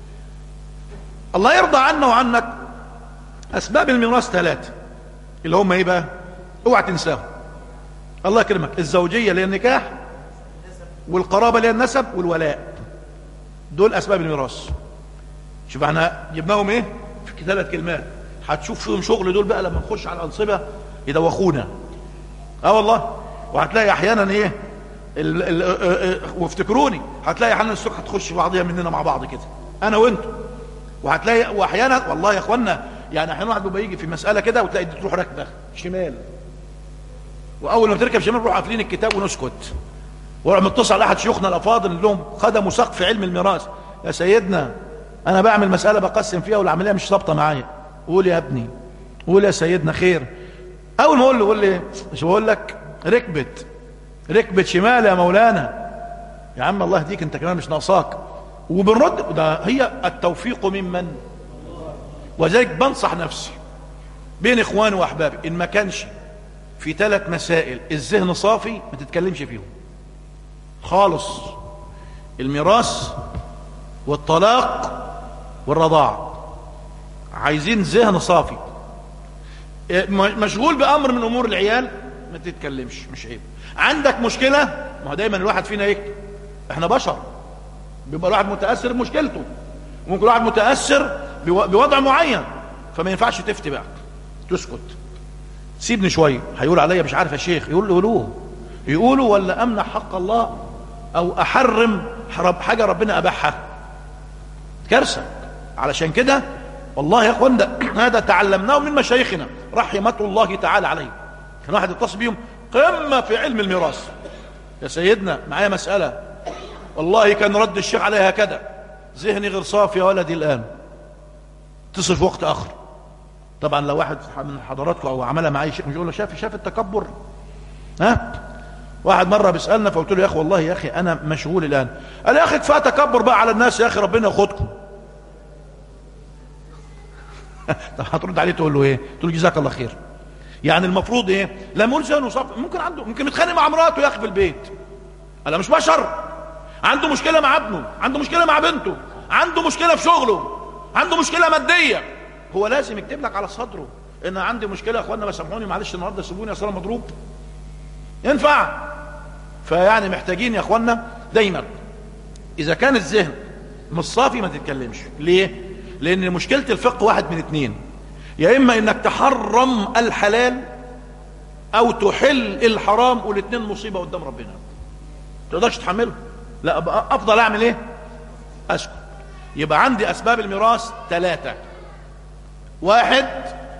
الله يرضى عنا وعنك اسباب الميراث ثلاثه اللي هم ايه بقى اوعى تنساهم الله يكرمك الزوجيه اللي هي النكاح والقرابه اللي هي النسب والولاء دول اسباب الميراث شوف احنا جبناهم ايه في ثلاث كلمات هتشوف فيهم شغل دول بقى لما نخش على الانصبه يدوخونا اه والله وهتلاقي احيانا ايه ال ال اه اه وافتكروني هتلاقي احيانا السوق هتخش بعضيها مننا مع بعض كده انا وانتم وهتلاقي واحيانا والله يا اخوانا يعني احيانا واحد بيبقى يجي في مساله كده وتلاقي دي تروح راكبه شمال واول ما تركب شمال نروح قافلين الكتاب ونسكت وراح متصل على احد شيوخنا الافاضل نقول لهم خدموا سقف علم الميراث يا سيدنا انا بعمل مساله بقسم فيها والعمليه مش ظابطه معايا قول يا ابني قول يا سيدنا خير اول ما اقول له يقول لي مش بقول لك ركبت ركبت شمال يا مولانا يا عم الله يهديك انت كمان مش ناقصاك وبنرد ده هي التوفيق ممن وذلك بنصح نفسي بين اخواني واحبابي ان ما كانش في ثلاث مسائل الذهن صافي ما تتكلمش فيهم خالص الميراث والطلاق والرضاعة عايزين ذهن صافي مشغول بأمر من أمور العيال ما تتكلمش مش عيب عندك مشكلة ما هو دايما الواحد فينا ايه احنا بشر بيبقى الواحد متأثر بمشكلته ممكن الواحد متأثر بوضع معين فما ينفعش تفتي بقى تسكت سيبني شويه هيقول عليا مش عارف يا شيخ يقول له قولوه يقولوا ولا امنع حق الله او احرم حرب حاجه ربنا اباحها كارثه علشان كده والله يا اخوان ده هذا تعلمناه من مشايخنا رحمه الله تعالى عليه كان واحد يتصل بيهم قمه في علم الميراث يا سيدنا معايا مساله والله كان رد الشيخ عليها كده ذهني غير صافي يا ولدي الان اتصل في وقت اخر طبعا لو واحد من حضراتكم او عملها معايا شيخ مش يقول له شاف شاف التكبر ها واحد مره بيسالنا فقلت له يا اخي والله يا اخي انا مشغول الان قال يا اخي كفايه تكبر بقى على الناس يا اخي ربنا ياخدكم طب هترد عليه تقول له ايه تقول له جزاك الله خير يعني المفروض ايه لما يقول زين وصف ممكن عنده ممكن متخانق مع مراته يا اخي في البيت انا مش بشر عنده مشكله مع ابنه عنده مشكله مع بنته عنده مشكله في شغله عنده مشكله ماديه هو لازم يكتب لك على صدره ان عندي مشكله يا اخوانا ما سامحوني معلش النهارده سيبوني اصل انا مضروب ينفع فيعني محتاجين يا اخوانا دايما اذا كان الذهن مش صافي ما تتكلمش ليه لان مشكله الفقه واحد من اتنين يا اما انك تحرم الحلال او تحل الحرام والاتنين مصيبه قدام ربنا ما تقدرش تحمله لا أبقى افضل اعمل ايه اسكت يبقى عندي اسباب الميراث ثلاثه واحد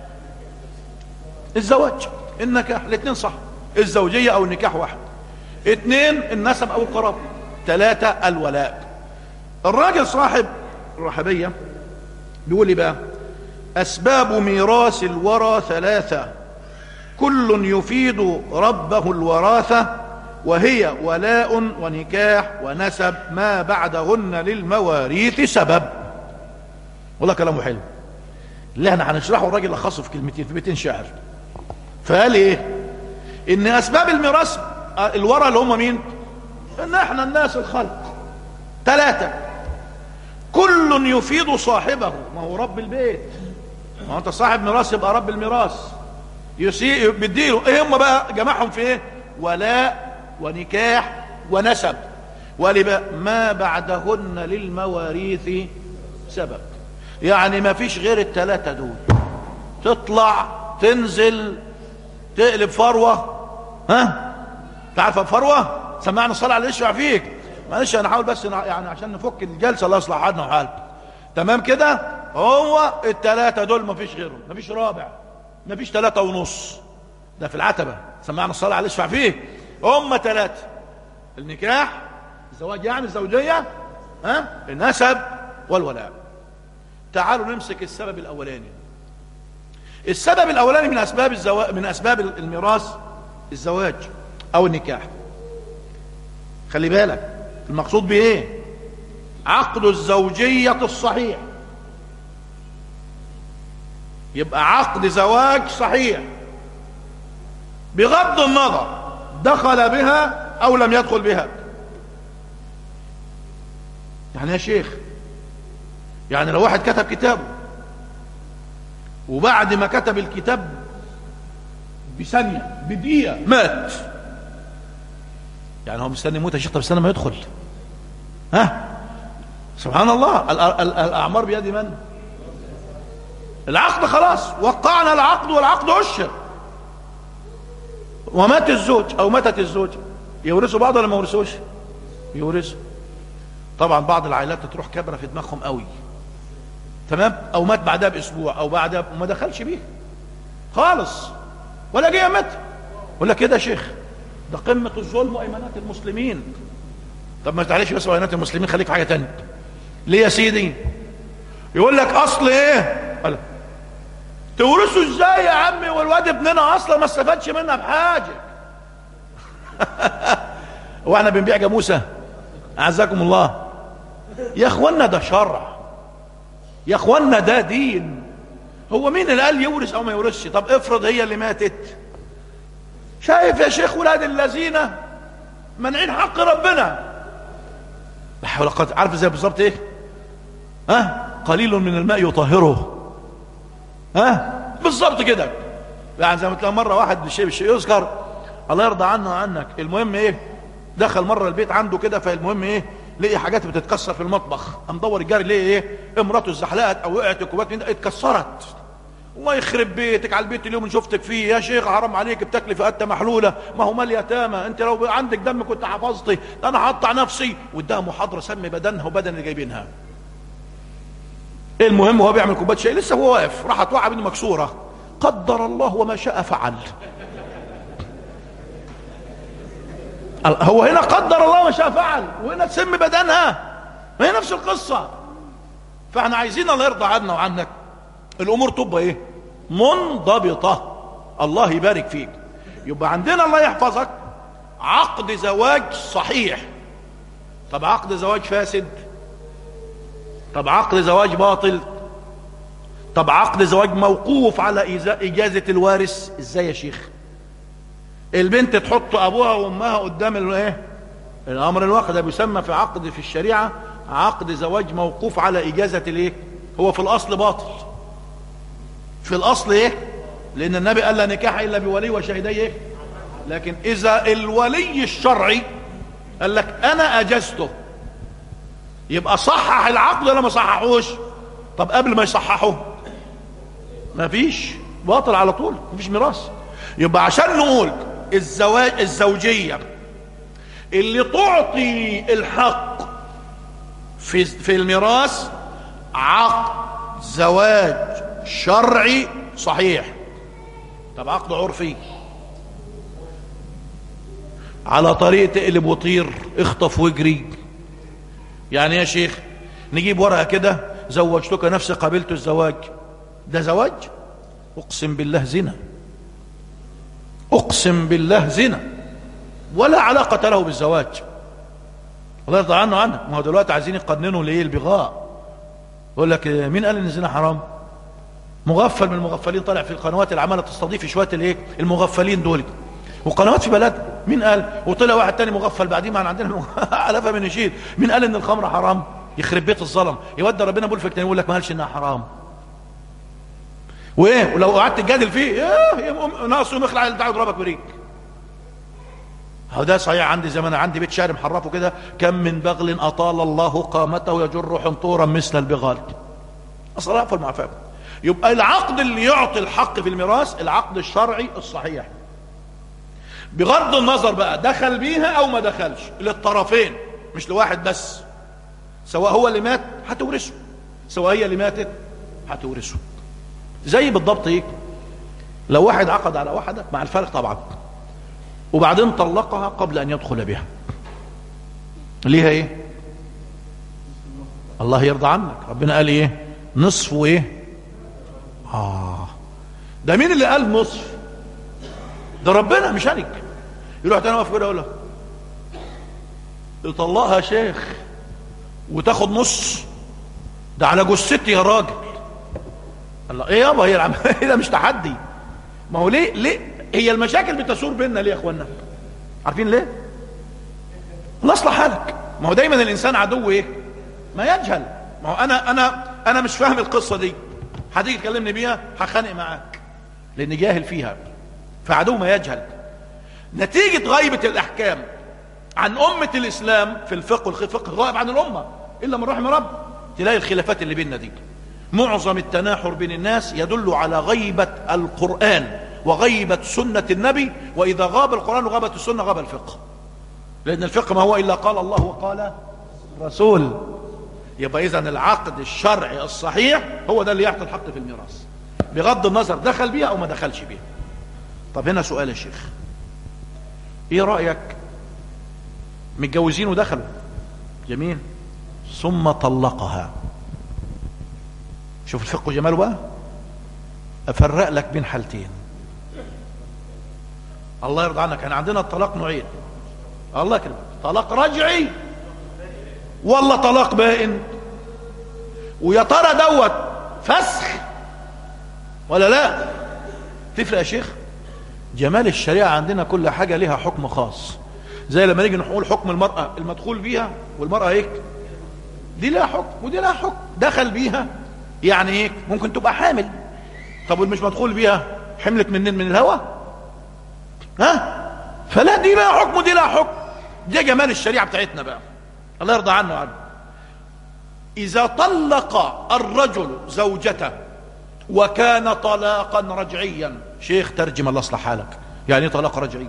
الزواج النكاح الاثنين صح الزوجيه او النكاح واحد اثنين النسب او القرابه ثلاثه الولاء الراجل صاحب الرحبيه بيقول لي بقى اسباب ميراث الورى ثلاثه كل يفيد ربه الوراثه وهي ولاء ونكاح ونسب ما بعدهن للمواريث سبب والله كلامه حلو اللي احنا هنشرحه الراجل لخصه في كلمتين في بيتين شعر فقال ايه ان اسباب الميراث الورى اللي هم مين ان احنا الناس الخلق ثلاثة كل يفيد صاحبه ما هو رب البيت ما هو انت صاحب ميراث يبقى رب الميراث يسيء بيديله ايه هم بقى جمعهم في ايه ولاء ونكاح ونسب ولبقى ما بعدهن للمواريث سبب يعني ما فيش غير الثلاثة دول تطلع تنزل تقلب فروة ها تعرف فروة سمعنا الصلاة على يشفع فيك معلش انا حاول بس يعني عشان نفك الجلسة الله يصلح حالنا وحال تمام كده هو الثلاثة دول ما فيش غيرهم ما فيش رابع ما فيش ثلاثة ونص ده في العتبة سمعنا الصلاة على يشفع فيك هم ثلاثة النكاح الزواج يعني الزوجية ها النسب والولاء تعالوا نمسك السبب الاولاني السبب الاولاني من اسباب الزواج من اسباب الميراث الزواج او النكاح خلي بالك المقصود بايه عقد الزوجية الصحيح يبقى عقد زواج صحيح بغض النظر دخل بها او لم يدخل بها يعني يا شيخ يعني لو واحد كتب كتابه وبعد ما كتب الكتاب بثانية بدقيقة مات يعني هو مستني يموت يا شيخ طب استنى ما يدخل ها سبحان الله ال- ال- الأعمار بيد من العقد خلاص وقعنا العقد والعقد أشهر ومات الزوج أو ماتت الزوج يورثوا بعض ولا ما يورثوش يورثوا طبعا بعض العائلات تروح كبرة في دماغهم قوي تمام او مات بعدها باسبوع او بعدها وما دخلش بيه خالص ولا جه مات ولا كده يا شيخ ده قمة الظلم وايمانات المسلمين طب ما تعليش بس وايمانات المسلمين خليك في حاجة تانية ليه يا سيدي يقول لك اصل ايه قال تورثوا ازاي يا عمي والواد ابننا اصلا ما استفادش منها بحاجة واحنا بنبيع جاموسة اعزكم الله يا اخوانا ده شرع يا اخوانا ده دين هو مين اللي قال يورث او ما يورثش طب افرض هي اللي ماتت شايف يا شيخ ولاد الذين منعين حق ربنا لا حول ولا قوه عارف زي بالظبط ايه ها قليل من الماء يطهره ها بالظبط كده يعني زي ما تلاقي مره واحد بالشيء بالشيء يذكر الله يرضى عنه وعنك المهم ايه دخل مره البيت عنده كده فالمهم ايه لقي حاجات بتتكسر في المطبخ قام دور الجاري ليه ايه امراته اتزحلقت او وقعت الكوبايات من ده اتكسرت الله يخرب بيتك على البيت اليوم اللي شفتك فيه يا شيخ حرام عليك بتاكلي فقدة محلولة ما هو مال يتامى انت لو عندك دم كنت حفظتي ده انا هقطع نفسي واداها محاضرة سمي بدنها وبدن اللي جايبينها المهم هو بيعمل كوبايه شاي لسه هو واقف راحت وقع بينه مكسوره قدر الله وما شاء فعل هو هنا قدر الله ما شاء فعل وهنا تسم بدنها ما هي نفس القصه فاحنا عايزين الله يرضى عنا وعنك الامور تبقى ايه منضبطه الله يبارك فيك يبقى عندنا الله يحفظك عقد زواج صحيح طب عقد زواج فاسد طب عقد زواج باطل طب عقد زواج موقوف على إيزا- إجازة الوارث ازاي يا شيخ البنت تحط أبوها وأمها قدام الايه الأمر الواقع ده بيسمى في عقد في الشريعة عقد زواج موقوف على إجازة الايه هو في الأصل باطل في الأصل ايه لأن النبي قال لا نكاح إلا بولي وشهدي ايه لكن إذا الولي الشرعي قال لك أنا أجزته يبقى صحح العقد ولا ما صححوش طب قبل ما يصححه ما فيش باطل على طول ما فيش ميراث يبقى عشان نقول الزواج الزوجيه اللي تعطي الحق في في الميراث عقد زواج شرعي صحيح طب عقد عرفي على طريقه اقلب وطير اخطف واجري يعني يا شيخ نجيب ورقه كده زوجتك نفسي قبلت الزواج ده زواج اقسم بالله زنا اقسم بالله زنا ولا علاقه له بالزواج الله يرضى عنه عنك ما هو دلوقتي عايزين يقننوا ليه البغاء يقول لك إيه، مين قال ان الزنا حرام مغفل من المغفلين طالع في القنوات اللي عماله تستضيف شويه الايه المغفلين دول وقنوات في بلد مين قال وطلع واحد تاني مغفل بعدين ما عندنا علفه من يشيل مين قال ان الخمر حرام يخرب بيت الظلم يودي ربنا بول في يقول لك ما قالش انها حرام وايه ولو قعدت تجادل فيه ايه يقوم ناقص يوم يخلع بتاعه يضربك بريك هو ده صحيح عندي زمان عندي بيت شعر محرفه كده كم من بغل اطال الله قامته يجر حنطورا مثل البغال اصلا في المعفاه يبقى العقد اللي يعطي الحق في الميراث العقد الشرعي الصحيح بغض النظر بقى دخل بيها او ما دخلش للطرفين مش لواحد بس سواء هو اللي مات هتورثه سواء هي اللي ماتت هتورثه زي بالضبط ايه لو واحد عقد على واحده مع الفرق طبعا وبعدين طلقها قبل ان يدخل بها ليها ايه الله يرضى عنك ربنا قال ايه نصف وايه اه ده مين اللي قال نصف ده ربنا مش انا يروح تاني واقف كده يقول لك يطلقها يا شيخ وتاخد نص ده على جثتي يا راجل الله ايه يابا هي العمليه ده مش تحدي ما هو ليه ليه هي المشاكل بتثور بيننا ليه يا اخوانا عارفين ليه الله اصلح حالك ما هو دايما الانسان عدو ايه ما يجهل ما هو انا انا انا مش فاهم القصه دي هتيجي تكلمني بيها هخانق معاك لاني جاهل فيها فعدو ما يجهل نتيجه غيبه الاحكام عن امه الاسلام في الفقه والفقه غائب عن الامه الا من رحم رب تلاقي الخلافات اللي بيننا دي معظم التناحر بين الناس يدل على غيبه القران وغيبه سنه النبي واذا غاب القران وغابت السنه غاب الفقه لان الفقه ما هو الا قال الله وقال رسول يبقى اذا العقد الشرعي الصحيح هو ده اللي يعطي الحق في الميراث بغض النظر دخل بيها او ما دخلش بيها طب هنا سؤال يا شيخ ايه رايك متجوزين ودخلوا جميل ثم طلقها شوف الفقه جماله بقى افرق لك بين حالتين الله يرضى عنك احنا عندنا الطلاق نوعين الله يكرمك طلاق رجعي ولا طلاق بائن ويا ترى دوت فسخ ولا لا تفرق يا شيخ جمال الشريعه عندنا كل حاجه لها حكم خاص زي لما نيجي نقول حكم المراه المدخول بيها والمراه ايه دي لها حكم ودي لها حكم دخل بيها يعني ايه ممكن تبقى حامل طب والمش مدخول بيها حملت منين من الهوى ها فلا دي لها حكم ودي لها حكم ده جمال الشريعه بتاعتنا بقى الله يرضى عنه وعنه اذا طلق الرجل زوجته وكان طلاقا رجعيا شيخ ترجم الله اصلح حالك يعني ايه طلاق رجعي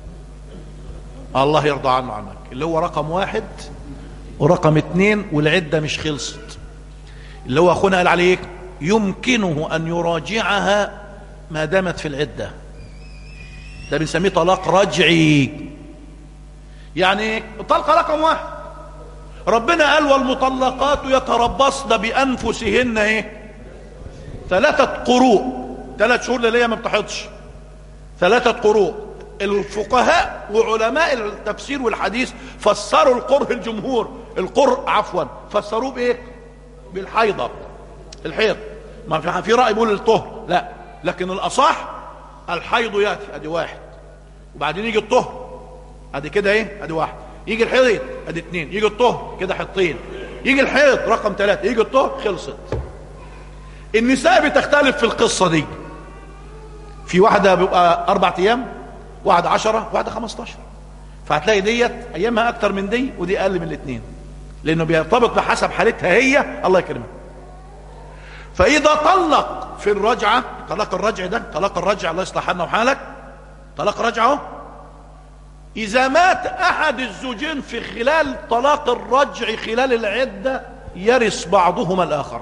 الله يرضى عنه عنك اللي هو رقم واحد ورقم اتنين والعدة مش خلصت اللي هو اخونا قال عليك يمكنه ان يراجعها ما دامت في العدة ده بنسميه طلاق رجعي يعني الطلقة رقم واحد ربنا قال والمطلقات يتربصن بانفسهن ايه ثلاثة قروء ثلاث شهور اللي هي ما بتحضش ثلاثة قروء الفقهاء وعلماء التفسير والحديث فسروا القرء الجمهور القرء عفوا فسروه بايه بالحيضة الحيض ما في في رأي بيقول الطهر لا لكن الأصح الحيض يأتي ادي واحد وبعدين يجي الطهر ادي كده ايه ادي واحد يجي الحيض ادي اتنين يجي الطهر كده حطين يجي الحيض رقم ثلاثة يجي الطهر خلصت النساء بتختلف في القصة دي في واحدة بيبقى أربع أيام واحدة عشرة واحدة خمستاشر فهتلاقي ديت أيامها أكتر من دي ودي أقل من الاثنين لأنه بيرتبط بحسب حالتها هي الله يكرمها فإذا طلق في الرجعة طلاق الرجع ده طلاق الرجع الله يصلح حالنا وحالك طلاق رجعه إذا مات أحد الزوجين في خلال طلاق الرجع خلال العدة يرث بعضهما الآخر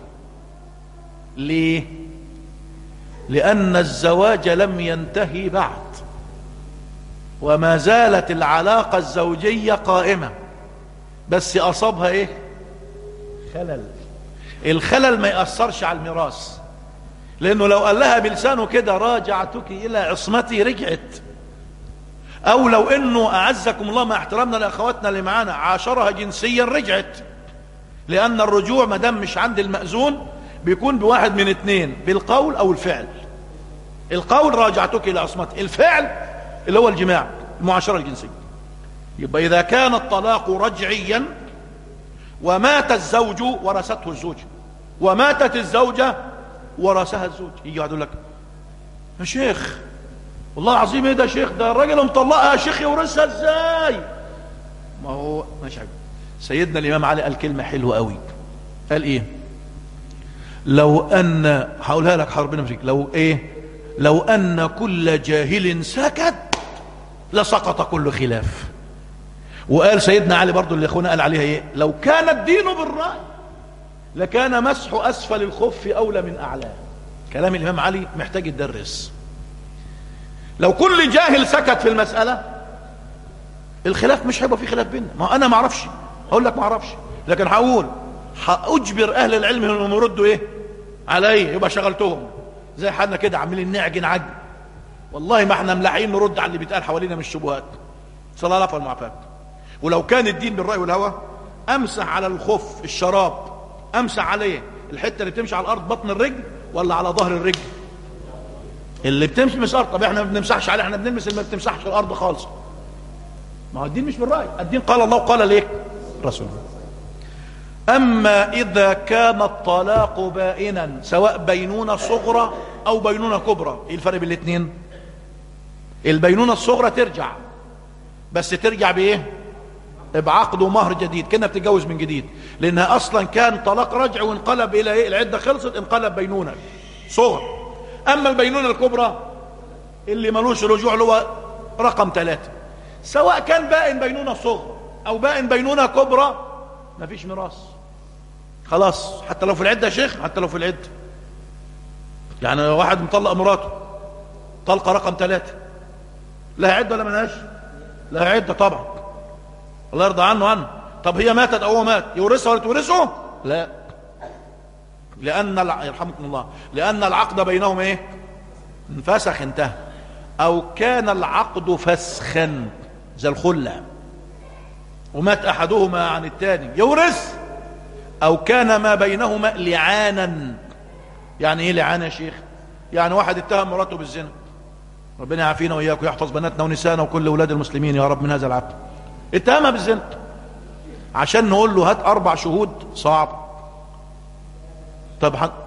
ليه لأن الزواج لم ينتهي بعد وما زالت العلاقة الزوجية قائمة بس أصابها إيه خلل الخلل ما يأثرش على الميراث لأنه لو قال لها بلسانه كده راجعتك إلى عصمتي رجعت أو لو أنه أعزكم الله مع احترامنا لأخواتنا اللي معانا عاشرها جنسيا رجعت لأن الرجوع ما دام مش عند المأذون بيكون بواحد من اتنين بالقول او الفعل القول راجعتك الى عصمتي الفعل اللي هو الجماع المعاشرة الجنسية يبقى اذا كان الطلاق رجعيا ومات الزوج ورثته الزوج وماتت الزوجة ورثها الزوج يجي يقعد يقول لك يا شيخ والله العظيم ايه ده يا شيخ ده الراجل مطلقها يا شيخ يورثها ازاي ما هو ماشي حاجة سيدنا الامام علي قال كلمة حلوة قوي قال ايه لو ان هقولها لك حربنا مشيك لو ايه لو ان كل جاهل سكت لسقط كل خلاف وقال سيدنا علي برضو اللي اخونا قال عليها ايه لو كان الدين بالرأي لكان مسح اسفل الخف اولى من اعلاه كلام الامام علي محتاج يدرس لو كل جاهل سكت في المسألة الخلاف مش هيبقى في خلاف بيننا ما انا ما اعرفش هقول لك ما اعرفش لكن هقول هاجبر اهل العلم انهم يردوا ايه علي يبقى شغلتهم زي حالنا كده عاملين نعجن عجن والله ما احنا ملاحقين نرد على اللي بيتقال حوالينا من الشبهات صلى الله عليه والمعافات ولو كان الدين بالرأي والهوى امسح على الخف الشراب امسح عليه الحته اللي بتمشي على الارض بطن الرجل ولا على ظهر الرجل اللي بتمشي مش ارض طب احنا ما بنمسحش عليه احنا بنلمس اللي ما بتمسحش الارض خالص ما هو الدين مش بالرأي الدين قال الله وقال ليه رسول أما إذا كان الطلاق بائنا سواء بينونة صغرى أو بينونة كبرى إيه الفرق بين الاثنين البينونة الصغرى ترجع بس ترجع بإيه بعقد ومهر جديد كنا بتتجوز من جديد لأنها أصلا كان طلاق رجع وانقلب إلى إيه العدة خلصت انقلب بينونة صغر أما البينونة الكبرى اللي ملوش رجوع له رقم ثلاثة سواء كان بائن بينونة صغرى أو بائن بينونة كبرى مفيش ميراث خلاص حتى لو في العدة يا شيخ حتى لو في العدة يعني واحد مطلق مراته طلقة رقم ثلاثة لها عدة ولا ملهاش لها عدة طبعا الله يرضى عنه عنه طب هي ماتت او هو مات يورثها ولا تورثه لا لان الع... يرحمكم الله لان العقد بينهم ايه انفسخ انتهى او كان العقد فسخا زي الخلة ومات احدهما عن الثاني يورث او كان ما بينهما لعانا يعني ايه لعان يا شيخ يعني واحد اتهم مراته بالزنا ربنا يعافينا واياكم ويحفظ بناتنا ونسانا وكل اولاد المسلمين يا رب من هذا العبد اتهمها بالزنا عشان نقول له هات اربع شهود صعب طب حق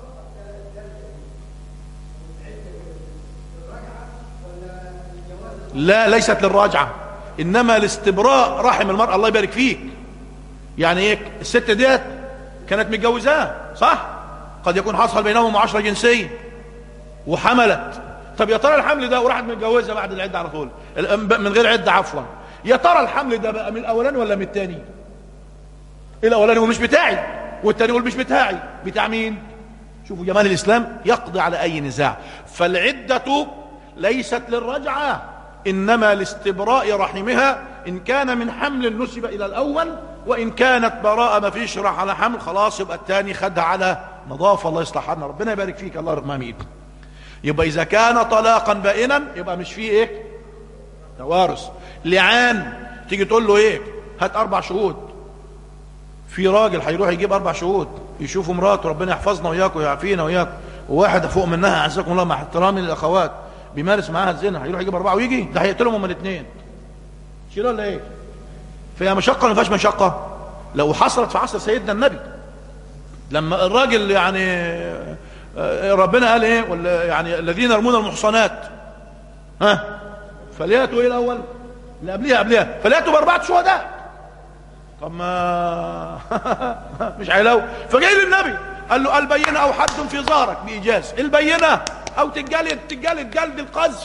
لا ليست للراجعة انما لاستبراء رحم المرأة الله يبارك فيك يعني ايه الست ديت كانت متجوزاه صح قد يكون حصل بينهم معاشرة جنسية وحملت طب يا ترى الحمل ده وراحت متجوزة بعد العدة على طول من غير عدة عفوا يا ترى الحمل ده بقى من الاولاني ولا من الثاني الاولاني هو مش بتاعي والثاني يقول مش بتاعي بتاع مين شوفوا جمال الاسلام يقضي على اي نزاع فالعدة ليست للرجعة انما لاستبراء رحمها ان كان من حمل نسب الى الاول وان كانت براءة ما فيش راح على حمل خلاص يبقى الثاني خدها على نظافة الله يصلح حالنا ربنا يبارك فيك الله يرحمه امين يبقى اذا كان طلاقا بائنا يبقى مش فيه ايه توارث لعان تيجي تقول له ايه هات اربع شهود في راجل هيروح يجيب اربع شهود يشوفوا مراته ربنا يحفظنا وياكم ويعافينا وياكم وواحد فوق منها اعزكم الله مع احترامي للاخوات بيمارس معاها الزنا هيروح يجيب اربعه ويجي ده هيقتلهم هما الاثنين شيل ولا ايه فيها مشقه ولا ما فيهاش مشقه لو حصلت في عصر سيدنا النبي لما الراجل يعني ربنا قال ايه ولا يعني الذين يرمون المحصنات ها فلياتوا ايه الاول اللي قبليها قبليها فلياتوا باربعه شهداء طب ما مش هيلاقوا فجاي للنبي قال له البينه او حد في ظهرك بايجاز البينه او تتجلد تتجلد جلد القذف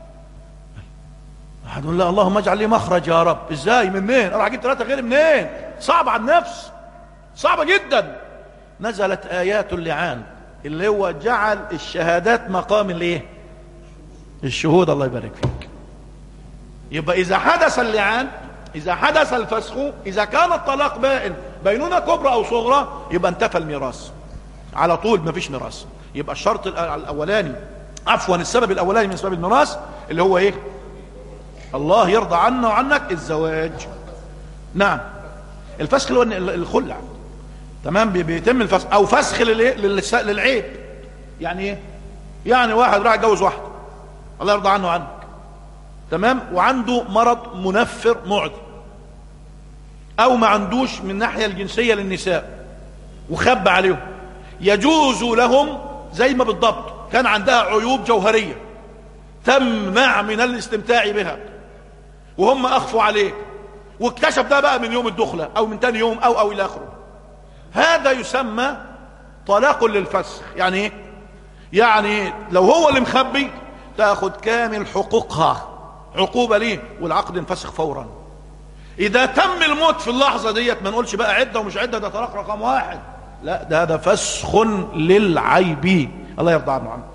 احد يقول لا اللهم اجعل لي مخرج يا رب ازاي منين اروح اجيب ثلاثه غير منين صعب على النفس صعبه جدا نزلت ايات اللعان اللي هو جعل الشهادات مقام الايه الشهود الله يبارك فيك يبقى اذا حدث اللعان اذا حدث الفسخ اذا كان الطلاق بائن بينونه كبرى او صغرى يبقى انتفى الميراث على طول ما فيش ميراث يبقى الشرط الاولاني عفوا السبب الاولاني من اسباب الميراث اللي هو ايه الله يرضى عنا وعنك الزواج نعم الفسخ اللي هو الخلع تمام بيتم الفسخ او فسخ للعيب يعني ايه يعني واحد راح يتجوز واحده الله يرضى عنه وعنك تمام وعنده مرض منفر معدي او ما عندوش من الناحيه الجنسيه للنساء وخب عليهم يجوز لهم زي ما بالضبط كان عندها عيوب جوهريه تمنع من الاستمتاع بها وهم اخفوا عليه واكتشف ده بقى من يوم الدخله او من تاني يوم او او الى اخره هذا يسمى طلاق للفسخ يعني ايه يعني لو هو اللي مخبي تاخد كامل حقوقها عقوبة ليه والعقد ينفسخ فورا اذا تم الموت في اللحظة ديت ما نقولش بقى عدة ومش عدة ده طلاق رقم واحد لا ده هذا فسخ للعيب الله يرضى عنه عنك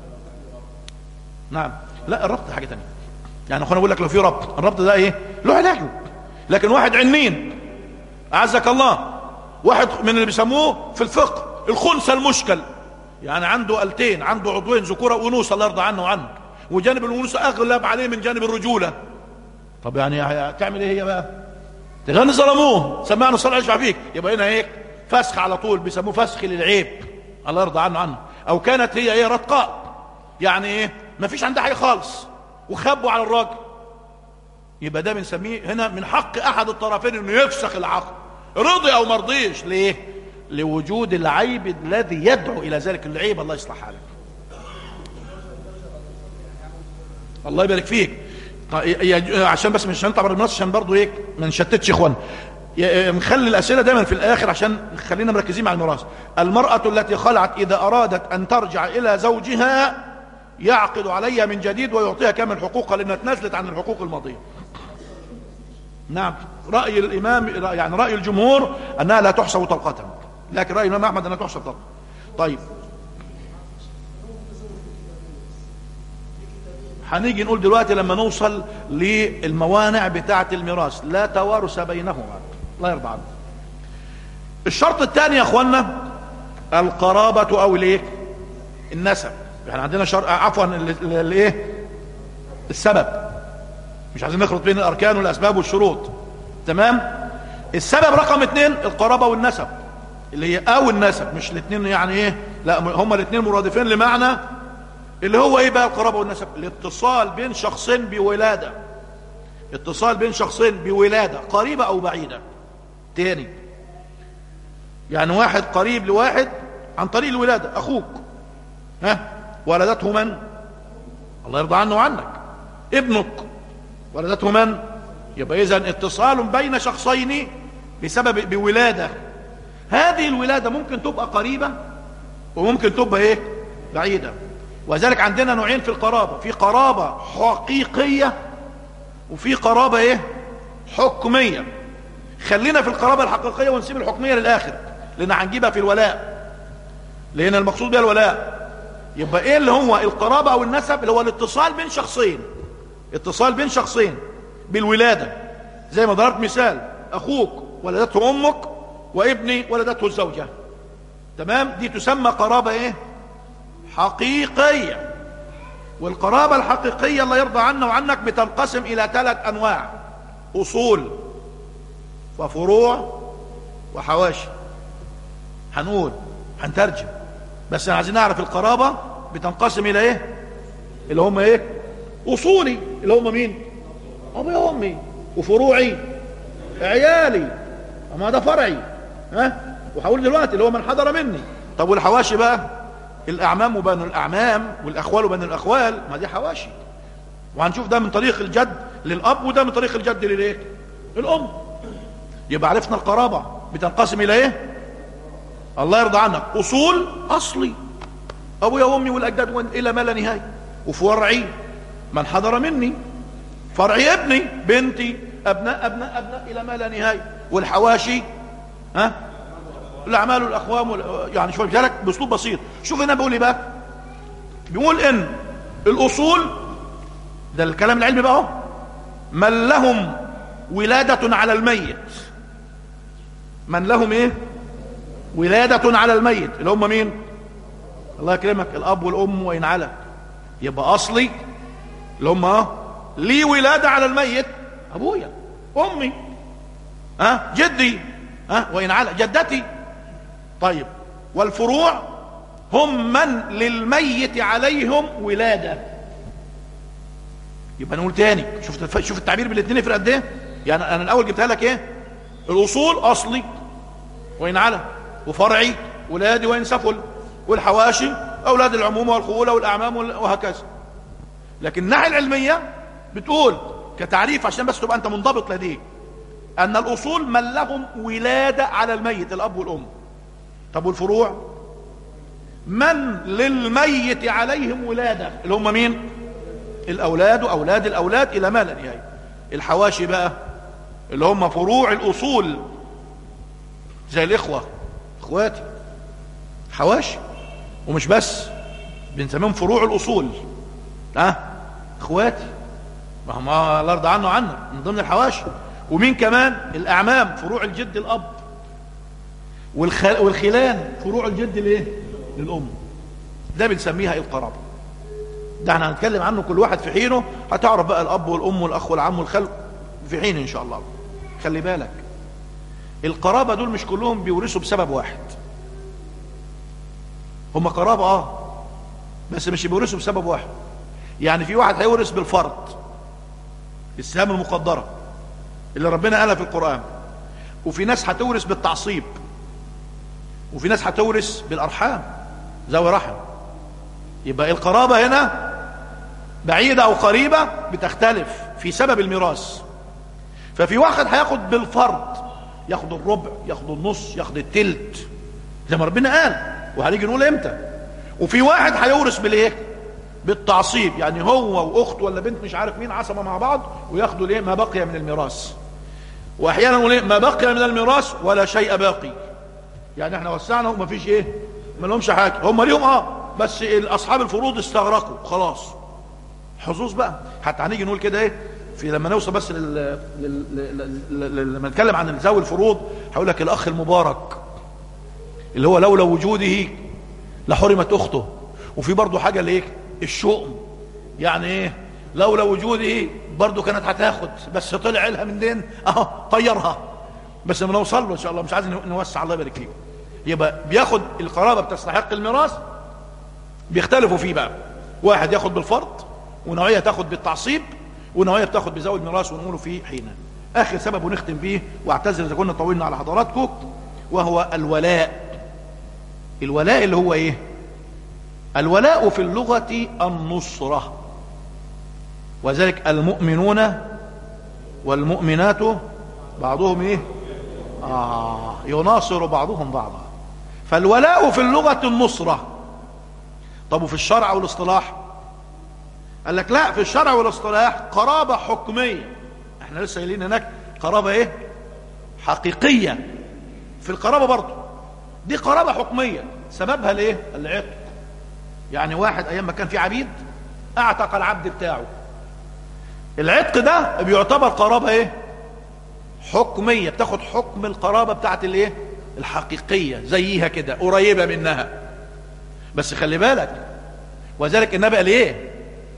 نعم لا الربط حاجة تانية يعني اخوانا بقول لك لو في ربط الربط ده ايه له علاجه لكن واحد عنين اعزك الله واحد من اللي بيسموه في الفقه الخنثى المشكل يعني عنده التين عنده عضوين ذكوره وانوثه الله يرضى عنه وعنك وجانب الانوثه اغلب عليه من جانب الرجوله طب يعني تعمل ايه هي بقى تغني ظلموه سمعنا صلاه يشفع فيك يبقى هنا هيك فسخ على طول بيسموه فسخ للعيب الله يرضى عنه عنه او كانت هي ايه رتقاء يعني ايه ما فيش عندها حاجه خالص وخبوا على الراجل يبقى ده بنسميه هنا من حق احد الطرفين انه يفسخ العقد رضي او مرضيش ليه لوجود العيب الذي يدعو الى ذلك العيب الله يصلح حالك الله يبارك فيك عشان بس مش هنطلع بره النص عشان برضه ايه ما نشتتش اخوان نخلي الاسئله دايما في الاخر عشان خلينا مركزين مع الميراث المراه التي خلعت اذا ارادت ان ترجع الى زوجها يعقد عليها من جديد ويعطيها كامل حقوقها لانها تنازلت عن الحقوق الماضيه نعم راي الامام يعني راي الجمهور انها لا تحسب طلقه لكن راي الامام احمد انها تحسب طلقه طيب هنيجي نقول دلوقتي لما نوصل للموانع بتاعه الميراث لا توارث بينهما الله يرضى عنه الشرط الثاني يا اخوانا القرابه او الايه النسب احنا عندنا شرط عفوا الايه السبب مش عايزين نخلط بين الاركان والاسباب والشروط تمام السبب رقم اثنين القرابه والنسب اللي هي او النسب مش الاثنين يعني ايه لا هما الاثنين مرادفين لمعنى اللي هو ايه بقى القرابه والنسب الاتصال بين شخصين بولاده اتصال بين شخصين بولاده قريبه او بعيده تاني يعني واحد قريب لواحد عن طريق الولاده اخوك ها ولدته من الله يرضى عنه وعنك ابنك ولدته من يبقى اذا اتصال بين شخصين بسبب بولاده هذه الولاده ممكن تبقى قريبه وممكن تبقى ايه بعيدة وذلك عندنا نوعين في القرابة في قرابة حقيقية وفي قرابة ايه حكمية خلينا في القرابة الحقيقية ونسيب الحكمية للآخر لأن هنجيبها في الولاء لأن المقصود بها الولاء يبقى ايه اللي هو القرابة او النسب اللي هو الاتصال بين شخصين اتصال بين شخصين بالولادة زي ما ضربت مثال اخوك ولدته امك وابني ولدته الزوجة تمام دي تسمى قرابة ايه حقيقية والقرابة الحقيقية الله يرضى عنا وعنك بتنقسم الى ثلاث انواع اصول وفروع وحواشي هنقول هنترجم بس عايزين نعرف القرابة بتنقسم الى ايه اللي هم ايه اصولي اللي هم مين ابويا وامي وفروعي عيالي اما ده فرعي ها وهقول دلوقتي اللي هو من حضر مني طب والحواشي بقى الاعمام وبنو الاعمام والاخوال وبنو الاخوال ما دي حواشي وهنشوف ده من طريق الجد للاب وده من طريق الجد للايه الام يبقى عرفنا القرابة بتنقسم الى ايه الله يرضى عنك اصول اصلي ابويا وامي والاجداد الى ما لا نهايه وفرعي من حضر مني فرعي ابني بنتي ابناء ابناء ابناء الى ما لا نهايه والحواشي ها الاعمال والاقوام وال... يعني شوف ذلك باسلوب بسيط شوف هنا بيقول ايه بقى بيقول ان الاصول ده الكلام العلمي بقى اهو من لهم ولاده على الميت من لهم ايه ولادة على الميت اللي هم مين الله يكرمك الاب والام وان على يبقى اصلي اللي هم اه لي ولادة على الميت ابويا امي ها أه؟ جدي ها أه؟ وان على جدتي طيب والفروع هم من للميت عليهم ولادة يبقى نقول تاني شوف شوف التعبير بالاثنين يفرق قد ايه يعني انا الاول جبتها لك ايه الاصول اصلي وان على وفرعي ولادي وإن سفل والحواشي أولاد العمومة والخولة والأعمام وهكذا لكن الناحية العلمية بتقول كتعريف عشان بس تبقى أنت منضبط لديك أن الأصول من لهم ولادة على الميت الأب والأم طب والفروع من للميت عليهم ولادة اللي هم مين الأولاد وأولاد الأولاد إلى ما لا نهاية الحواشي بقى اللي هم فروع الأصول زي الإخوة اخواتي حواشي ومش بس بنسميهم فروع الاصول ها أه؟ اخواتي ما هم الله يرضى عنه وعنا من ضمن الحواشي ومين كمان الاعمام فروع الجد الاب والخل... والخلان فروع الجد الايه للام ده بنسميها القرابه ده احنا هنتكلم عنه كل واحد في حينه هتعرف بقى الاب والام والاخ والعم والخل في حين ان شاء الله خلي بالك القرابة دول مش كلهم بيورثوا بسبب واحد هم قرابة اه بس مش بيورثوا بسبب واحد يعني في واحد هيورث بالفرض السهام المقدرة اللي ربنا قالها في القرآن وفي ناس هتورث بالتعصيب وفي ناس هتورث بالأرحام ذوي رحم يبقى القرابة هنا بعيدة أو قريبة بتختلف في سبب الميراث ففي واحد هياخد بالفرض ياخد الربع ياخد النص ياخد التلت زي ما ربنا قال وهنيجي نقول امتى وفي واحد هيورث بالايه بالتعصيب يعني هو واخته ولا بنت مش عارف مين عصمه مع بعض وياخدوا الايه ما بقي من الميراث واحيانا نقول ايه ما بقي من الميراث ولا شيء باقي يعني احنا وسعنا وما فيش ايه ما لهمش حاجه هم ليهم اه بس اصحاب الفروض استغرقوا خلاص حظوظ بقى حتى هنيجي نقول كده ايه في لما نوصل بس لل... لل... لل... لل... لما نتكلم عن ذوي الفروض هقول لك الاخ المبارك اللي هو لولا وجوده لحرمت اخته وفي برضه حاجه ليه الشؤم يعني ايه لولا وجوده برضه كانت هتاخد بس طلع لها من دين اهو طيرها بس لما نوصل له ان شاء الله مش عايز نوسع الله يبارك فيك يبقى بياخد القرابه بتستحق الميراث بيختلفوا فيه بقى واحد ياخد بالفرض ونوعيه تاخد بالتعصيب ونوعيه بتاخد بزاويه الميراث ونقوله فيه حينا اخر سبب ونختم بيه واعتذر اذا كنا طولنا على حضراتكم وهو الولاء الولاء اللي هو ايه الولاء في اللغة النصرة وذلك المؤمنون والمؤمنات بعضهم ايه آه يناصر بعضهم بعضا فالولاء في اللغة النصرة طب وفي الشرع والاصطلاح قال لك لا في الشرع والاصطلاح قرابة حكمية احنا لسه قايلين هناك قرابة ايه حقيقية في القرابة برضه دي قرابة حكمية سببها ليه العتق يعني واحد ايام ما كان في عبيد اعتق العبد بتاعه العتق ده بيعتبر قرابة ايه حكمية بتاخد حكم القرابة بتاعت الايه الحقيقية زيها كده قريبة منها بس خلي بالك وذلك النبي قال ايه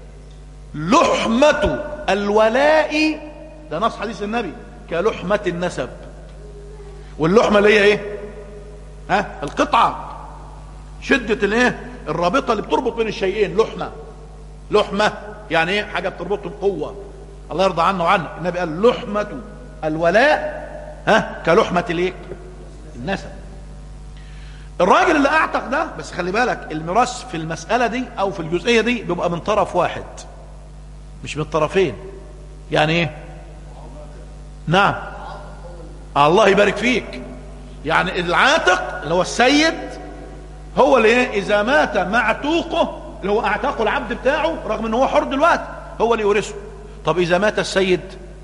لحمة الولاء ده نص حديث النبي كلحمة النسب واللحمة اللي هي ايه ها القطعة شدة الايه الرابطة اللي بتربط بين الشيئين لحمة لحمة يعني ايه حاجة بتربطهم قوة الله يرضى عنه وعنه النبي قال لحمة الولاء ها كلحمة الايه النسب الراجل اللي اعتق ده بس خلي بالك الميراث في المسألة دي او في الجزئية دي بيبقى من طرف واحد مش من الطرفين يعني ايه نعم الله يبارك فيك يعني العاتق اللي هو السيد هو اللي ايه اذا مات معتوقه اللي هو اعتاقه العبد بتاعه رغم ان هو حر دلوقتي هو اللي يورثه طب اذا مات السيد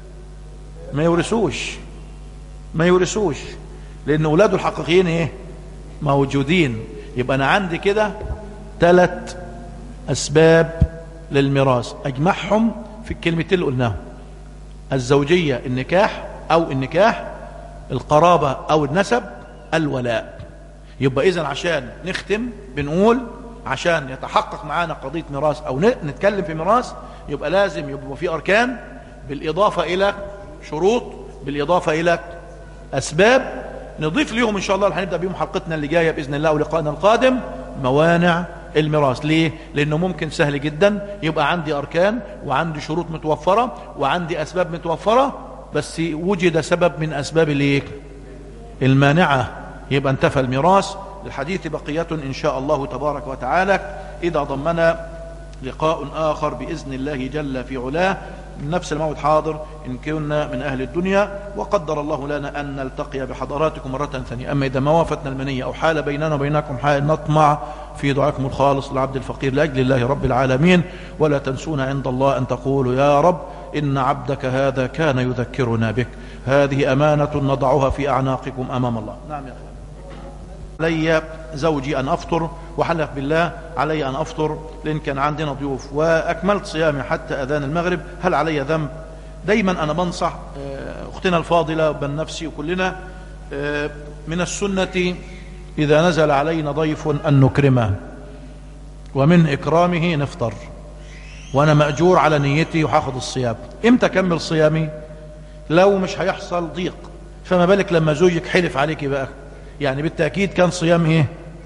ما يورثوش ما يورثوش لان اولاده الحقيقيين ايه موجودين يبقى انا عندي كده ثلاث اسباب للميراث اجمعهم في الكلمتين اللي قلناهم الزوجية النكاح او النكاح القرابة او النسب الولاء يبقى اذا عشان نختم بنقول عشان يتحقق معانا قضية ميراث او نتكلم في ميراث يبقى لازم يبقى في اركان بالاضافة الى شروط بالاضافة الى اسباب نضيف ليهم ان شاء الله اللي هنبدا بيهم حلقتنا اللي جايه باذن الله ولقائنا القادم موانع الميراث ليه لانه ممكن سهل جدا يبقى عندي اركان وعندي شروط متوفره وعندي اسباب متوفره بس وجد سبب من اسباب الايه المانعه يبقى انتفى الميراث الحديث بقيه ان شاء الله تبارك وتعالى اذا ضمنا لقاء اخر باذن الله جل في علاه من نفس الموعد حاضر إن كنا من أهل الدنيا وقدر الله لنا أن نلتقي بحضراتكم مرة ثانية أما إذا ما وافتنا المنية أو حال بيننا وبينكم حال نطمع في دعائكم الخالص لعبد الفقير لأجل الله رب العالمين ولا تنسونا عند الله أن تقولوا يا رب إن عبدك هذا كان يذكرنا بك هذه أمانة نضعها في أعناقكم أمام الله نعم يا أخوان علي زوجي أن أفطر وحلف بالله علي أن أفطر لأن كان عندنا ضيوف وأكملت صيامي حتى أذان المغرب هل علي ذنب دايما أنا بنصح أختنا الفاضلة بل نفسي وكلنا من السنة إذا نزل علينا ضيف أن نكرمه ومن إكرامه نفطر وأنا مأجور على نيتي وهاخد الصيام إمتى أكمل صيامي لو مش هيحصل ضيق فما بالك لما زوجك حلف عليك بقى يعني بالتأكيد كان صيام ايه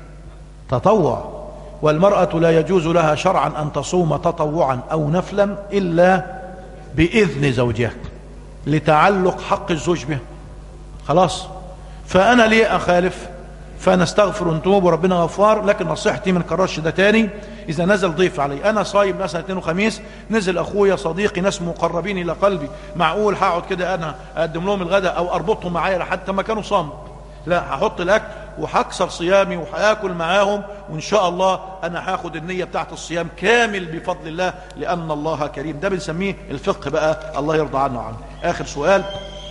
تطوع والمرأة لا يجوز لها شرعا أن تصوم تطوعا أو نفلا إلا بإذن زوجها لتعلق حق الزوج به خلاص فأنا ليه أخالف فنستغفر ونتوب وربنا غفار لكن نصيحتي من كررش ده تاني إذا نزل ضيف علي أنا صايم مثلا اثنين وخميس نزل أخويا صديقي ناس مقربين إلى قلبي معقول هقعد كده أنا أقدم لهم الغداء أو أربطهم معايا لحتى ما كانوا صاموا لا هحط الاكل وهكسر صيامي وهاكل معاهم وان شاء الله انا هاخد النيه بتاعت الصيام كامل بفضل الله لان الله كريم ده بنسميه الفقه بقى الله يرضى عنه وعنه اخر سؤال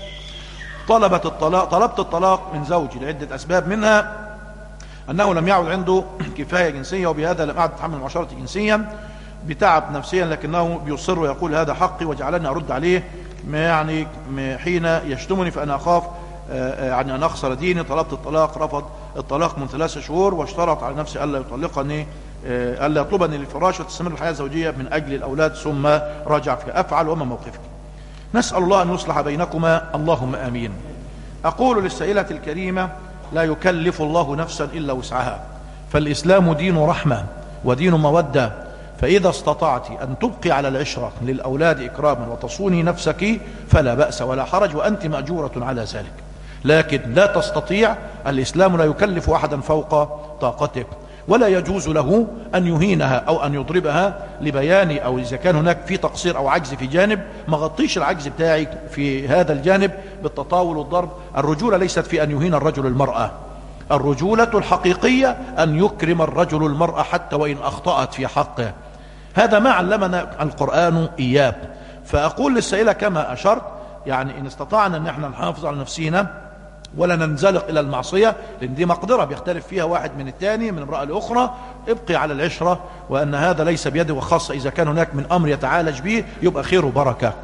طلبت الطلاق طلبت الطلاق من زوجي لعده اسباب منها انه لم يعد عنده كفايه جنسيه وبهذا لم اعد اتحمل معاشره جنسيا بتعب نفسيا لكنه بيصر ويقول هذا حقي وجعلني ارد عليه يعني حين يشتمني فانا اخاف يعني أن أخسر ديني طلبت الطلاق رفض الطلاق من ثلاثة شهور واشترط على نفسي ألا يطلقني ألا يطلبني للفراش وتستمر الحياة الزوجية من أجل الأولاد ثم رجع في أفعل وما موقفك نسأل الله أن يصلح بينكما اللهم آمين أقول للسائلة الكريمة لا يكلف الله نفسا إلا وسعها فالإسلام دين رحمة ودين مودة فإذا استطعت أن تبقي على العشرة للأولاد إكراما وتصوني نفسك فلا بأس ولا حرج وأنت مأجورة على ذلك لكن لا تستطيع الإسلام لا يكلف أحدا فوق طاقتك ولا يجوز له أن يهينها أو أن يضربها لبيان أو إذا كان هناك في تقصير أو عجز في جانب ما غطيش العجز بتاعك في هذا الجانب بالتطاول والضرب الرجولة ليست في أن يهين الرجل المرأة الرجولة الحقيقية أن يكرم الرجل المرأة حتى وإن أخطأت في حقه هذا ما علمنا القرآن إياه فأقول للسائلة كما أشرت يعني إن استطعنا أن احنا نحافظ على نفسينا ولا ننزلق إلى المعصية لأن دي مقدرة بيختلف فيها واحد من الثاني من امرأة لأخرى ابقي على العشرة وأن هذا ليس بيده وخاصة إذا كان هناك من أمر يتعالج به يبقى خير وبركة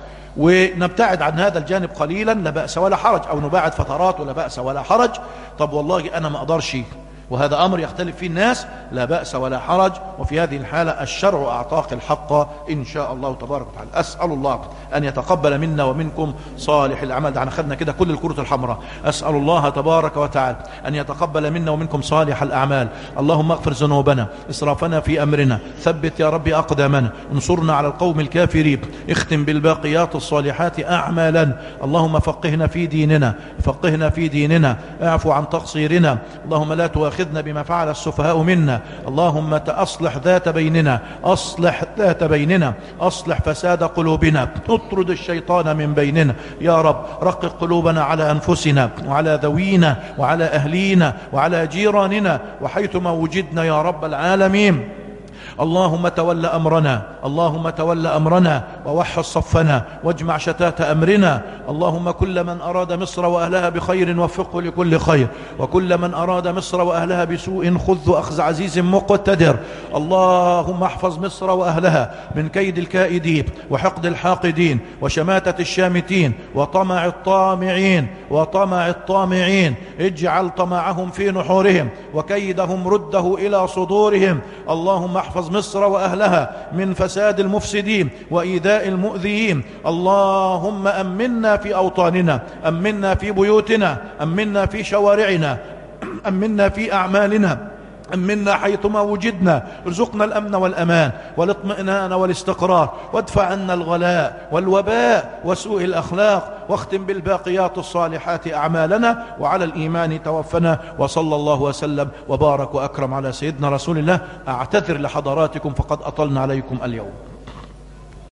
ونبتعد عن هذا الجانب قليلا لا بأس ولا حرج أو نباعد فترات ولا بأس ولا حرج طب والله أنا ما أقدرش وهذا أمر يختلف فيه الناس لا بأس ولا حرج وفي هذه الحالة الشرع أعطاك الحق إن شاء الله تبارك وتعالى أسأل الله أن يتقبل منا ومنكم صالح الأعمال ده احنا خدنا كده كل الكرة الحمراء أسأل الله تبارك وتعالى أن يتقبل منا ومنكم صالح الأعمال اللهم اغفر ذنوبنا إسرافنا في أمرنا ثبت يا رب أقدامنا انصرنا على القوم الكافرين اختم بالباقيات الصالحات أعمالا اللهم فقهنا في ديننا فقهنا في ديننا اعفو عن تقصيرنا اللهم لا تؤاخذنا بما فعل السفهاء منا اللهم أصلح ذات بيننا أصلح ذات بيننا أصلح فساد قلوبنا اطرد الشيطان من بيننا يا رب رقق قلوبنا على أنفسنا وعلى ذوينا وعلى أهلينا وعلى جيراننا وحيثما وجدنا يا رب العالمين اللهم تول أمرنا اللهم تول أمرنا ووحد صفنا واجمع شتات أمرنا اللهم كل من أراد مصر وأهلها بخير وفقه لكل خير وكل من أراد مصر وأهلها بسوء خذ أخذ عزيز مقتدر اللهم احفظ مصر وأهلها من كيد الكائدين وحقد الحاقدين وشماتة الشامتين وطمع الطامعين وطمع الطامعين اجعل طمعهم في نحورهم وكيدهم رده إلى صدورهم اللهم احفظ مصر وأهلها من فساد المفسدين وإيذاء المؤذيين اللهم أمنا في أوطاننا أمنا في بيوتنا أمنا في شوارعنا أمنا في أعمالنا أمنا حيثما وجدنا ارزقنا الأمن والأمان والاطمئنان والاستقرار وادفع عنا الغلاء والوباء وسوء الأخلاق واختم بالباقيات الصالحات أعمالنا وعلى الإيمان توفنا وصلى الله وسلم وبارك وأكرم على سيدنا رسول الله أعتذر لحضراتكم فقد أطلنا عليكم اليوم